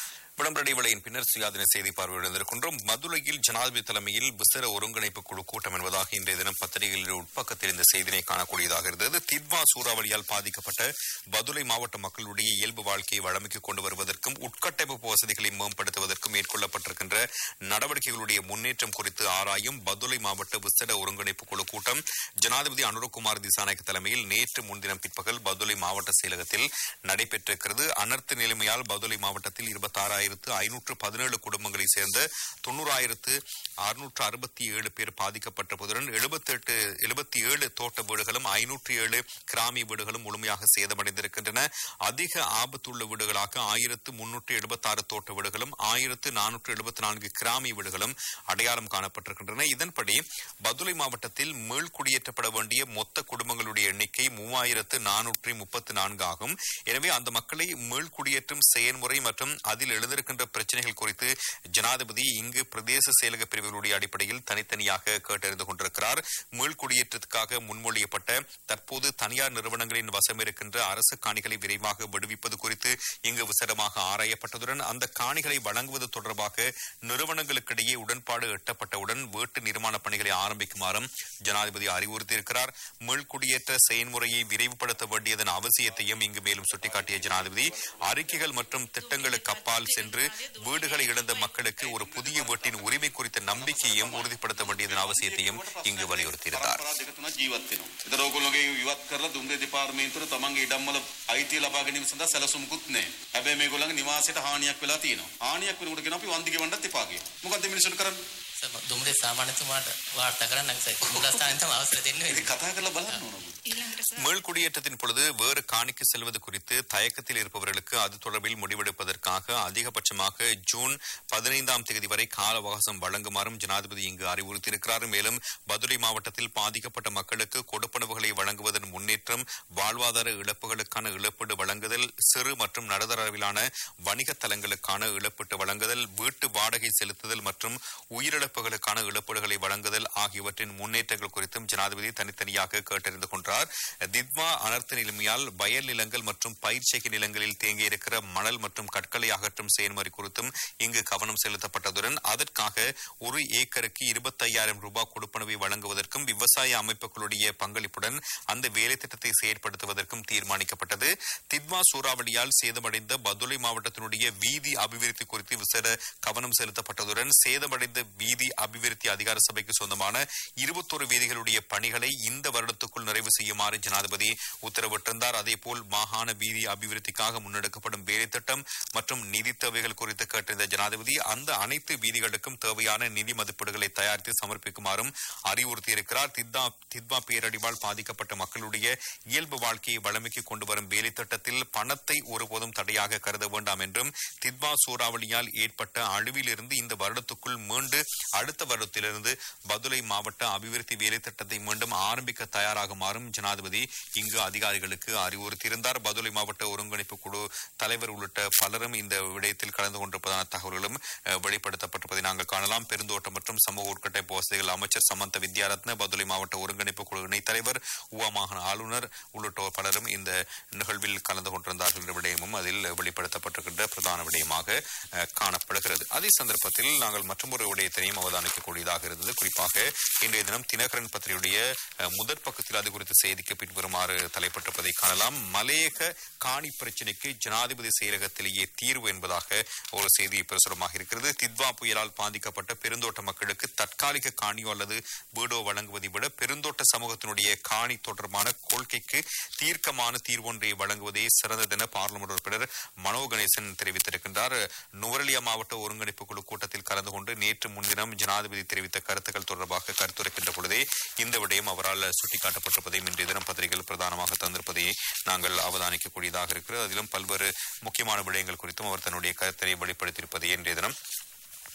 விளம்பர இடைவேளையின் பின்னர் சுயாதீன செய்தி பார்வையிட்டிருக்கின்றோம் மதுரையில் ஜனாதிபதி தலைமையில் விசேட ஒருங்கிணைப்பு குழு கூட்டம் என்பதாக இன்றைய தினம் பத்திரிகைகளில் உட்பக்கத்தில் இந்த செய்தினை காணக்கூடியதாக இருந்தது தித்வா சூறாவளியால் பாதிக்கப்பட்ட பதுளை மாவட்ட மக்களுடைய இயல்பு வாழ்க்கையை வழமைக்கு கொண்டு வருவதற்கும் உட்கட்டமைப்பு வசதிகளை மேம்படுத்துவதற்கும் மேற்கொள்ளப்பட்டிருக்கின்ற நடவடிக்கைகளுடைய முன்னேற்றம் குறித்து ஆராயும் பதுளை மாவட்ட விசேட ஒருங்கிணைப்பு குழு கூட்டம் ஜனாதிபதி அனுரகுமார் திசாநாயக்க தலைமையில் நேற்று முன்தினம் பிற்பகல் பதுளை மாவட்ட செயலகத்தில் நடைபெற்றிருக்கிறது அனர்த்த நிலைமையால் பதுளை மாவட்டத்தில் இருபத்தாறாயிரத்து ஐநூற்று பதினேழு குடும்பங்களைச் சேர்ந்த தொண்ணூறாயிரத்து அறுநூற்று அறுபத்தி ஏழு பேர் பாதிக்கப்பட்டதுடன் எழுபத்தெட்டு எழுபத்தி ஏழு தோட்ட வீடுகளும் ஐநூற்று ஏழு கிராமி வீடுகளும் முழுமையாக சேதமடைந்திருக்கின்றன அதிக ஆபத்துள்ள வீடுகளாக ஆயிரத்து முன்னூற்று எழுபத்தாறு தோட்ட வீடுகளும் ஆயிரத்து நானூற்று எழுபத்தி நான்கு கிராமி வீடுகளும் அடையாளம் காணப்பட்டிருக்கின்றன இதன்படி பதுளை மாவட்டத்தில் மீள் குடியேற்றப்பட வேண்டிய மொத்த குடும்பங்களுடைய எண்ணிக்கை மூவாயிரத்து நானூற்றி முப்பத்தி நான்கு ஆகும் எனவே அந்த மக்களை மீள் குடியேற்றும் செயல்முறை மற்றும் அதில் எழுந்திருக்கின்ற பிரச்சனைகள் குறித்து ஜனாதிபதி இங்கு பிரதேச செயலக பிரிவுகளுடைய அடிப்படையில் தனித்தனியாக கேட்டறிந்து கொண்டிருக்கிறார் மீள் குடியேற்றத்துக்காக முன்மொழியப்பட்ட தற்போது தனியார் நிறுவனங்களின் வசம் இருக்கின்ற அரசு காணிகளை விரைவாக விடுவிப்பது குறித்து இங்கு விசடமாக ஆராயப்பட்டதுடன் அந்த காணிகளை வழங்குவது தொடர்பாக நிறுவனங்களுக்கிடையே உடன்பாடு எட்டப்பட்டவுடன் வீட்டு நிர்மாண பணிகளை ஆரம்பிக்குமாறும் ஜனாதிபதி அறிவுறுத்தியிருக்கிறார் மீள்குடியேற்ற செயல்முறையை விரைவுபடுத்த வேண்டியதன் அவசியத்தையும் இங்கு மேலும் சுட்டிக்காட்டிய ஜனாதிபதி அறிக்கைகள் மற்றும் திட்டங்களுக்கு அப்பால் சென்று வீடுகளை இழந்த மக்களுக்கு ஒரு புதிய வீட்டின் உரிமை குறித்த நம்பிக்கையையும் உறுதிப்படுத்த வேண்டியதன் அவசியத்தையும் இங்கு வலியுறுத்தியிருந்தார் පරාධ දෙක තුනක් ජීවත් වෙනවා. ඒතර ඕගොල්ලෝගේ ඉවත් කරලා දුම්රිය දෙපාර්තමේන්තුවට තමන්ගේ ඉඩම්වල අයිතිය ලබා ගැනීම සඳහා සැලසුම්කුත් නැහැ. හැබැයි මේගොල්ලන්ගේ නිවාසයට හානියක් වෙලා තියෙනවා. හානියක් වෙනකොට කියන අපි වන්දි ගෙවන්නත් එපා කියලා. මොකද්ද මිනිස්සුන්ට කරන්නේ? දුම්රේ සාමාන්‍යතුමාට වාර්තා කරන්න මුලස්ථානතම අවසර දෙන්න ඒක කතා කරලා බලන්න ඕන. மீள்குடியேற்றத்தின் பொழுது வேறு காணிக்கு செல்வது குறித்து தயக்கத்தில் இருப்பவர்களுக்கு அது தொடர்பில் முடிவெடுப்பதற்காக அதிகபட்சமாக ஜூன் பதினைந்தாம் தேதி வரை கால அவகாசம் வழங்குமாறும் ஜனாதிபதி இங்கு அறிவுறுத்தியிருக்கிறார் மேலும் பதுளை மாவட்டத்தில் பாதிக்கப்பட்ட மக்களுக்கு கொடுப்பனவுகளை வழங்குவதன் முன்னேற்றம் வாழ்வாதார இழப்புகளுக்கான இழப்பீடு வழங்குதல் சிறு மற்றும் நடுத்தர அளவிலான வணிக தலங்களுக்கான இழப்பீட்டு வழங்குதல் வீட்டு வாடகை செலுத்துதல் மற்றும் உயிரிழப்புகளுக்கான இழப்பீடுகளை வழங்குதல் ஆகியவற்றின் முன்னேற்றங்கள் குறித்தும் ஜனாதிபதி தனித்தனியாக கேட்டறிந்து கொண்டார் தித்மா அனர்த்த நிலைமையால் வயல் நிலங்கள் மற்றும் பயிர்ச்செய்கை நிலங்களில் தேங்கியிருக்கிற மணல் மற்றும் கற்களை அகற்றும் செயல்முறை குறித்தும் இங்கு கவனம் செலுத்தப்பட்டதுடன் அதற்காக ஒரு ஏக்கருக்கு இருபத்தையாயிரம் ரூபாய் கொடுப்பனவை வழங்குவதற்கும் விவசாய அமைப்புகளுடைய பங்களிப்புடன் அந்த வேலை திட்டத்தை செயற்படுத்துவதற்கும் தீர்மானிக்கப்பட்டது தித்மா சூறாவளியால் சேதமடைந்த பதுளை மாவட்டத்தினுடைய வீதி அபிவிருத்தி குறித்து விசேட கவனம் செலுத்தப்பட்டதுடன் சேதமடைந்த வீதி அபிவிருத்தி அதிகார சபைக்கு சொந்தமான இருபத்தொரு வீதிகளுடைய பணிகளை இந்த வருடத்துக்குள் நிறைவு செய்யுமாறு ஜனாதிபதி உத்தரவிட்டிருந்தார் அதேபோல் மாகாண வீதி அபிவிருத்திக்காக முன்னெடுக்கப்படும் வேலை திட்டம் மற்றும் நிதி தேவைகள் குறித்து கேட்டிருந்த ஜனாதிபதி அந்த அனைத்து வீதிகளுக்கும் தேவையான நிதி மதிப்பீடுகளை தயாரித்து சமர்ப்பிக்குமாறும் அறிவுறுத்தியிருக்கிறார் தித்தா தித்மா பேரழிவால் பாதிக்கப்பட்ட மக்களுடைய இயல்பு வாழ்க்கையை வளமைக்கு கொண்டு வரும் வேலை திட்டத்தில் பணத்தை ஒருபோதும் தடையாக கருத வேண்டாம் என்றும் தித்மா சூறாவளியால் ஏற்பட்ட அழிவிலிருந்து இந்த வருடத்துக்குள் மீண்டு அடுத்த வருடத்திலிருந்து பதுளை மாவட்ட அபிவிருத்தி வேலை திட்டத்தை மீண்டும் ஆரம்பிக்க தயாராகுமாறும் ஜனாதிபதி இங்கு அதிகாரிகளுக்கு அறிவுறுத்தியிருந்தார் பதுளை மாவட்ட ஒருங்கிணைப்பு குழு தலைவர் உள்ளிட்ட பலரும் இந்த விடயத்தில் கலந்து கொண்டிருப்பதான தகவல்களும் அஹ், வெளிப்படுத்தப்பட்டிருப்பதை நாங்கள் காணலாம் பெருந்தோட்டம் மற்றும் சமூக உட்கட்டமைப்பு வசதிகள் அமைச்சர் சமந்த வித்யாரத்ன பதுளை மாவட்ட ஒருங்கிணைப்பு குழு இணைத் தலைவர் உவா மாகாண ஆளுநர் உள்ளிட்டோர் பலரும் இந்த நிகழ்வில் கலந்து கொண்டிருந்தார்கள் என்ற விடயமும் அதில் வெளிப்படுத்தப்பட்டிருக்கின்ற பிரதான விடயமாக அஹ், காணப்படுகிறது அதே சந்தர்ப்பத்தில் நாங்கள் மற்றொரு விடயத்தினையும் அவதானிக்கக்கூடியதாக இருந்தது குறிப்பாக இன்றைய தினம் தினகரன் பத்திரிகையுடைய அஹ், முதற் பக்கத்தில் அது குறித்த செய்திக்கு பின்வருமாறு தலைப்பட்டிருப்பதை காணலாம் மலையக காணி பிரச்சினைக்கு ஜனாதிபதி செயலகத்திலேயே தீர்வு என்பதாக ஒரு செய்தி பிரசுரமாக இருக்கிறது தித்வா புயலால் பாதிக்கப்பட்ட பெருந்தோட்ட மக்களுக்கு தற்காலிக காணியோ அல்லது வீடோ வழங்குவதை விட பெருந்தோட்ட சமூகத்தினுடைய காணி தொடர்பான கொள்கைக்கு தீர்க்கமான தீர்வொன்றை வழங்குவதே சிறந்ததென பார்லிமெண்ட் உறுப்பினர் மனோ கணேசன் தெரிவித்திருக்கின்றார் நுவரலியா மாவட்ட ஒருங்கிணைப்பு குழு கூட்டத்தில் கலந்து கொண்டு நேற்று முன்தினம் ஜனாதிபதி தெரிவித்த கருத்துக்கள் தொடர்பாக கருத்துரைக்கின்ற பொழுதே இந்த விடயம் அவரால் சுட்டிக்காட்டப்பட்டிருப்பதையும் இன்றைய தினம் பத்திரிகைகள் பிரதானமாக தந்திருப்பதை நாங்கள் அவதானிக்கக்கூடியதாக இருக்கிறது அதிலும் பல்வேறு முக்கியமான விடயங்கள் குறித்தும் அவர் தன்னுடைய கருத்தை வெளிப்படுத்தியிருப்பதை இன்றைய தினம்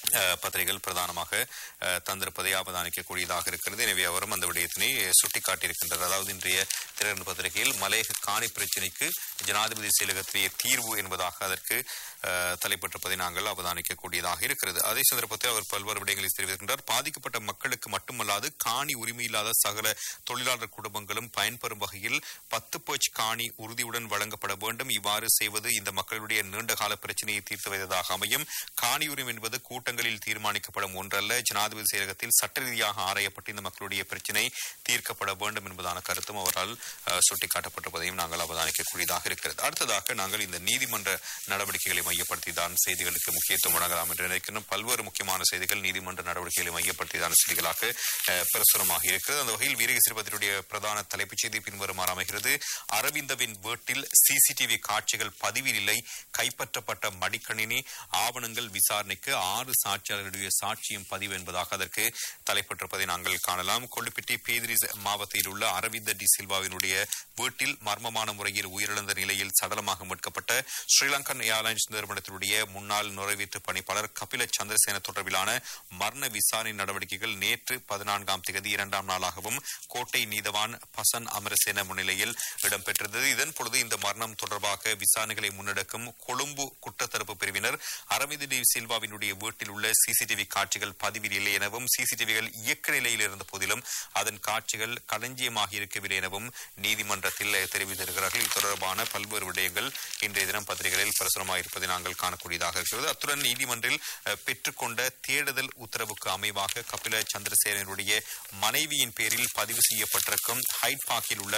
அஹ், பத்திரிகைகள் பிரதானமாக அஹ், தந்திருப்பதை அவதானிக்கக்கூடியதாக இருக்கிறது எனவே அவரும் அந்த விடயத்தினை சுட்டிக்காட்டியிருக்கின்றார் அதாவது இன்றைய திறன் பத்திரிகையில் மலையக காணி பிரச்சினைக்கு ஜனாதிபதி செயலகத்திலேயே தீர்வு என்பதாக அதற்கு அஹ், தலைப்பட்டிருப்பதை நாங்கள் அவதானிக்கக்கூடியதாக இருக்கிறது அதே சந்தர்ப்பத்தில் அவர் பல்வேறு விடயங்களை தெரிவிக்கின்றார் பாதிக்கப்பட்ட மக்களுக்கு மட்டுமல்லாது காணி உரிமை இல்லாத சகல தொழிலாளர் குடும்பங்களும் பயன்பெறும் வகையில் பத்து பேச்சு காணி உறுதியுடன் வழங்கப்பட வேண்டும் இவ்வாறு செய்வது இந்த மக்களுடைய நீண்டகால பிரச்சனையை தீர்த்து வைத்ததாக அமையும் காணி உரிமை என்பது கூட்டங்களில் தீர்மானிக்கப்படும் ஒன்றல்ல ஜனாதிபதி செயலகத்தில் சட்ட ரீதியாக ஆராயப்பட்டு இந்த மக்களுடைய பிரச்சினை தீர்க்கப்பட வேண்டும் என்பதான கருத்தும் அவரால் அஹ், சுட்டிக்காட்டப்பட்டிருப்பதையும் நாங்கள் அவதானிக்கக்கூடியதாக இருக்கிறது அடுத்ததாக நாங்கள் இந்த நீதிமன்ற நடவடிக்கைகளை மையப்படுத்தி தான் செய்திகளுக்கு முக்கியத்துவம் வழங்கலாம் என்று நினைக்கிறோம் பல்வேறு முக்கியமான செய்திகள் நீதிமன்ற நடவடிக்கைகளை மையப்படுத்தி தான் செய்திகளாக அஹ், பிரசுரமாக இருக்கிறது அந்த வகையில் வீரகேசரிபதியுடைய பிரதான தலைப்புச் செய்தி பின்வருமாறு அமைகிறது அரவிந்தவின் வீட்டில் சிசிடிவி காட்சிகள் பதிவில் இல்லை கைப்பற்றப்பட்ட மடிக்கணினி ஆவணங்கள் விசாரணைக்கு ஆறு சாட்சியாளர்களுடைய சாட்சியம் பதிவு என்பதாக அதற்கு தலைப்பட்டிருப்பதை நாங்கள் காணலாம் கொள்ளுப்பிட்டி பேதிரி மாவட்டத்தில் உள்ள அரவிந்த டி சில்வாவினுடைய வீட்டில் மர்மமான முறையில் உயிரிழந்த நிலையில் சடலமாக மீட்கப்பட்ட ஸ்ரீலங்கன் ஏர்லைன்ஸ் நிறுவனத்தினுடைய முன்னாள் நிறைவேற்று பணிப்பாளர் கபில சந்திரசேன தொடர்பிலான மரண விசாரணை நடவடிக்கைகள் நேற்று பதினான்காம் தேதி இரண்டாம் நாளாகவும் கோட்டை நீதவான் பசன் அமரசேன முன்னிலையில் இடம்பெற்றிருந்தது இதன் பொழுது இந்த மரணம் தொடர்பாக விசாரணைகளை முன்னெடுக்கும் கொழும்பு குற்றத்தடுப்பு பிரிவினர் அரவிந்த் டி சில்வாவினுடைய வீட்டில் உள்ள சிசிடிவி காட்சிகள் பதிவில் இல்லை எனவும் சிசிடிவிகள் இயக்க நிலையில் இருந்த போதிலும் அதன் காட்சிகள் களஞ்சியமாக இருக்கவில்லை எனவும் நீதிமன்றத்தில் தெரிவித்திருக்கிறார்கள் இது தொடர்பான பல்வேறு விடயங்கள் இன்றைய தினம் பத்திரிகைகளில் பிரசுரமாக இருப்பதை நாங்கள் காணக்கூடியதாக இருக்கிறது அத்துடன் நீதிமன்றில் அஹ், பெற்றுக்கொண்ட தேடுதல் உத்தரவுக்கு அமைவாக கபில சந்திரசேனனுடைய மனைவியின் பேரில் பதிவு செய்யப்பட்டிருக்கும் ஹைட் பார்க்கில் உள்ள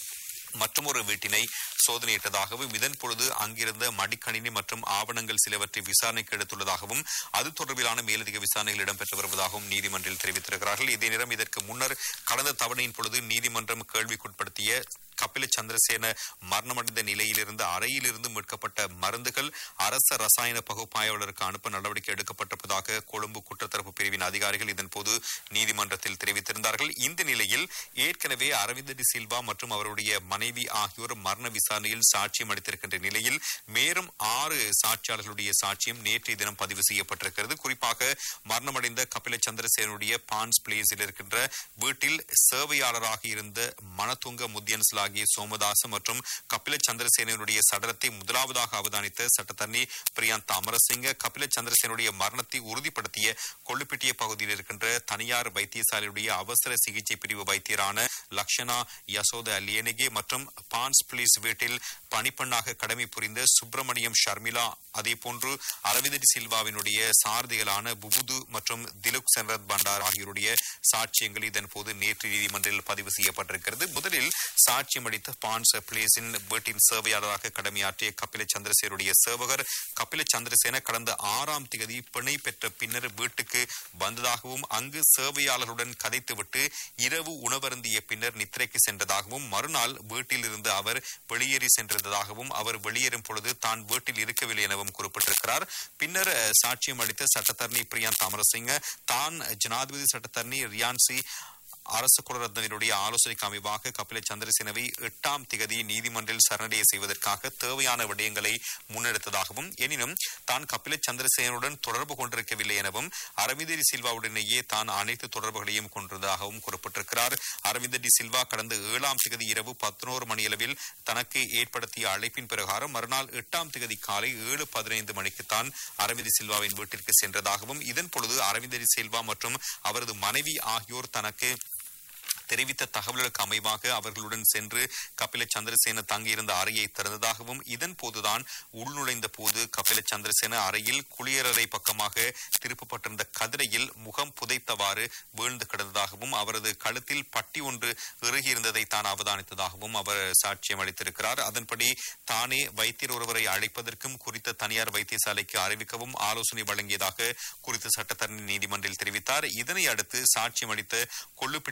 மற்றொரு வீட்டினை சோதனையிட்டதாகவும் இதன் பொழுது அங்கிருந்த மடிக்கணினி மற்றும் ஆவணங்கள் சிலவற்றை விசாரணைக்கு எடுத்துள்ளதாகவும் அது தொடர்பிலான மேலதிக விசாரணைகள் இடம்பெற்று வருவதாகவும் நீதிமன்றில் தெரிவித்திருக்கிறார்கள் இதே நேரம் இதற்கு முன்னர் கடந்த தவணையின் பொழுது நீதிமன்றம் கேள்விக்குட்படுத்திய கபில சந்திரசேன மரணமடைந்த நிலையிலிருந்து அறையிலிருந்து மீட்கப்பட்ட மருந்துகள் அரச ரசாயன பகுப்பாய்வாளருக்கு அனுப்ப நடவடிக்கை எடுக்கப்பட்டிருப்பதாக கொழும்பு குற்றத்தரப்பு பிரிவின் அதிகாரிகள் இதன்போது நீதிமன்றத்தில் தெரிவித்திருந்தார்கள் இந்த நிலையில் ஏற்கனவே அரவிந்த் டி சில்வா மற்றும் அவருடைய மனைவி ஆகியோர் மரண விசாரணையில் சாட்சியம் அளித்திருக்கின்ற நிலையில் மேலும் ஆறு சாட்சியாளர்களுடைய சாட்சியம் நேற்றைய தினம் பதிவு செய்யப்பட்டிருக்கிறது குறிப்பாக மரணமடைந்த கபில சந்திரசேனுடைய பான்ஸ் பிளேஸில் இருக்கின்ற வீட்டில் சேவையாளராக இருந்த மணத்துங்க முத்தியன்ஸ்லாகிய சோமதாச மற்றும் கபில சந்திரசேனனுடைய சடலத்தை முதலாவதாக அவதானித்த சட்டத்தரணி பிரியாந்த் அமரசிங்க கபில சந்திரசேனுடைய மரணத்தை உறுதிப்படுத்திய கொள்ளுப்பிட்டிய பகுதியில் இருக்கின்ற தனியார் வைத்தியசாலையுடைய அவசர சிகிச்சை பிரிவு வைத்தியரான லக்ஷனா யசோத அலியனிகே மற்றும் பான்ஸ் பிளேஸ் வீட்டில் பணிப்பெண்ணாக கடமை புரிந்த சுப்பிரமணியம் ஷர்மிளா அதே போன்று அரவிந்த் சில்வாவினுடைய சாரதிகளான புபுது மற்றும் திலுக் சென்ரத் பண்டார் ஆகியோருடைய சாட்சியங்கள் இதன் போது நேற்று நீதிமன்றில் பதிவு செய்யப்பட்டிருக்கிறது முதலில் சாட்சியம் அளித்த பான்ஸ் பிளேஸின் வீட்டின் சேவையாளராக கடமையாற்றிய கபில சந்திரசேனுடைய சேவகர் கபில சந்திரசேன கடந்த ஆறாம் தேதி பிணை பெற்ற பின்னர் வீட்டுக்கு வந்ததாகவும் அங்கு சேவையாளருடன் கதைத்துவிட்டு இரவு உணவருந்திய பின்னர் நித்திரைக்கு சென்றதாகவும் மறுநாள் வீட்டில் இருந்து அவர் வெளியேறி சென்றதாகவும் அவர் வெளியேறும் பொழுது தான் வீட்டில் இருக்கவில்லை எனவும் குறிப்பிட்டிருக்கிறார் பின்னர் அஹ், சாட்சியம் அளித்த சட்டத்தரணி பிரியாந்த் அமரசிங்க தான் ஜனாதிபதி சட்டத்தரணி ரியான்சி அரசு குலரத்னவினுடைய ஆலோசனைக்கு அமைவாக கபில சந்திரசேனவை எட்டாம் திகதி நீதிமன்றில் சரணடைய செய்வதற்காக தேவையான விடயங்களை முன்னெடுத்ததாகவும் எனினும் தான் கபில சந்திரசேனுடன் தொடர்பு கொண்டிருக்கவில்லை எனவும் அரவிந்த் டி சில்வாவுடனேயே தான் அனைத்து தொடர்புகளையும் கொண்டிருந்ததாகவும் குறிப்பிட்டிருக்கிறார் அரவிந்த் டி சில்வா கடந்த ஏழாம் திகதி இரவு பதினோரு மணியளவில் தனக்கு ஏற்படுத்திய அழைப்பின் பிரகாரம் மறுநாள் எட்டாம் திகதி காலை ஏழு பதினைந்து மணிக்குத்தான் அரவிந்த் டி சில்வாவின் வீட்டிற்கு சென்றதாகவும் இதன் பொழுது அரவிந்த் டி சில்வா மற்றும் அவரது மனைவி ஆகியோர் தனக்கு தெரிவித்த தகவல்களுக்கு அமைவாக அவர்களுடன் சென்று கபில சந்திரசேன தங்கியிருந்த அறையை திறந்ததாகவும் இதன் போதுதான் உள்நுழைந்த போது கபில சந்திரசேன அறையில் குளியலறை பக்கமாக திருப்பப்பட்டிருந்த கதிரையில் முகம் புதைத்தவாறு வீழ்ந்து கிடந்ததாகவும் அவரது கழுத்தில் பட்டி ஒன்று இறுகியிருந்ததை தான் அவதானித்ததாகவும் அவர் சாட்சியம் அளித்திருக்கிறார் அதன்படி தானே வைத்தியர் ஒருவரை அழைப்பதற்கும் குறித்த தனியார் வைத்தியசாலைக்கு அறிவிக்கவும் ஆலோசனை வழங்கியதாக குறித்த சட்டத்தரணி நீதிமன்றில் தெரிவித்தார் இதனை அடுத்து சாட்சியம் அளித்த கொள்ளுப்பட்டி பகுதியில்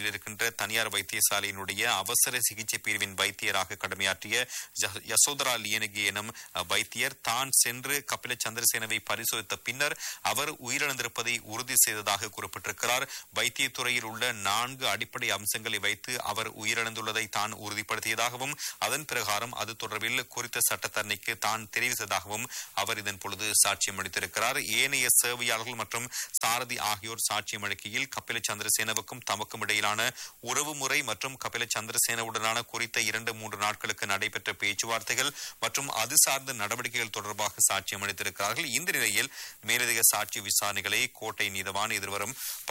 பகுதியில் இருக்கின்ற தனியார் வைத்தியசாலையினுடைய அவசர சிகிச்சை பிரிவின் வைத்தியராக கடமையாற்றிய ஜ- யசோதரா லியனகி எனும் அஹ், வைத்தியர் தான் சென்று கபில சந்திரசேனவை பரிசோதித்த பின்னர் அவர் உயிரிழந்திருப்பதை உறுதி செய்ததாக குறிப்பிட்டிருக்கிறார் வைத்தியத்துறையில் உள்ள நான்கு அடிப்படை அம்சங்களை வைத்து அவர் உயிரிழந்துள்ளதை தான் உறுதிப்படுத்தியதாகவும் அதன் பிரகாரம் அது தொடர்பில் குறித்த சட்டத்தரணிக்கு தான் தெரிவித்ததாகவும் அவர் இதன் பொழுது சாட்சியம் அளித்திருக்கிறார் ஏனைய சேவையாளர்கள் மற்றும் சாரதி ஆகியோர் சாட்சியம் அளிக்கையில் கபில சந்திரசேனவுக்கும் தமக்கும் இடையிலான உறவு முறை மற்றும் கபில சந்திரசேனவுடனான குறித்த இரண்டு மூன்று நாட்களுக்கு நடைபெற்ற பேச்சுவார்த்தைகள் மற்றும் அது சார்ந்த நடவடிக்கைகள் தொடர்பாக சாட்சியம் அளித்திருக்கிறார்கள் இந்த நிலையில் மேலதிக சாட்சி விசாரணைகளை கோட்டை நீதவான் எதிர்வரும்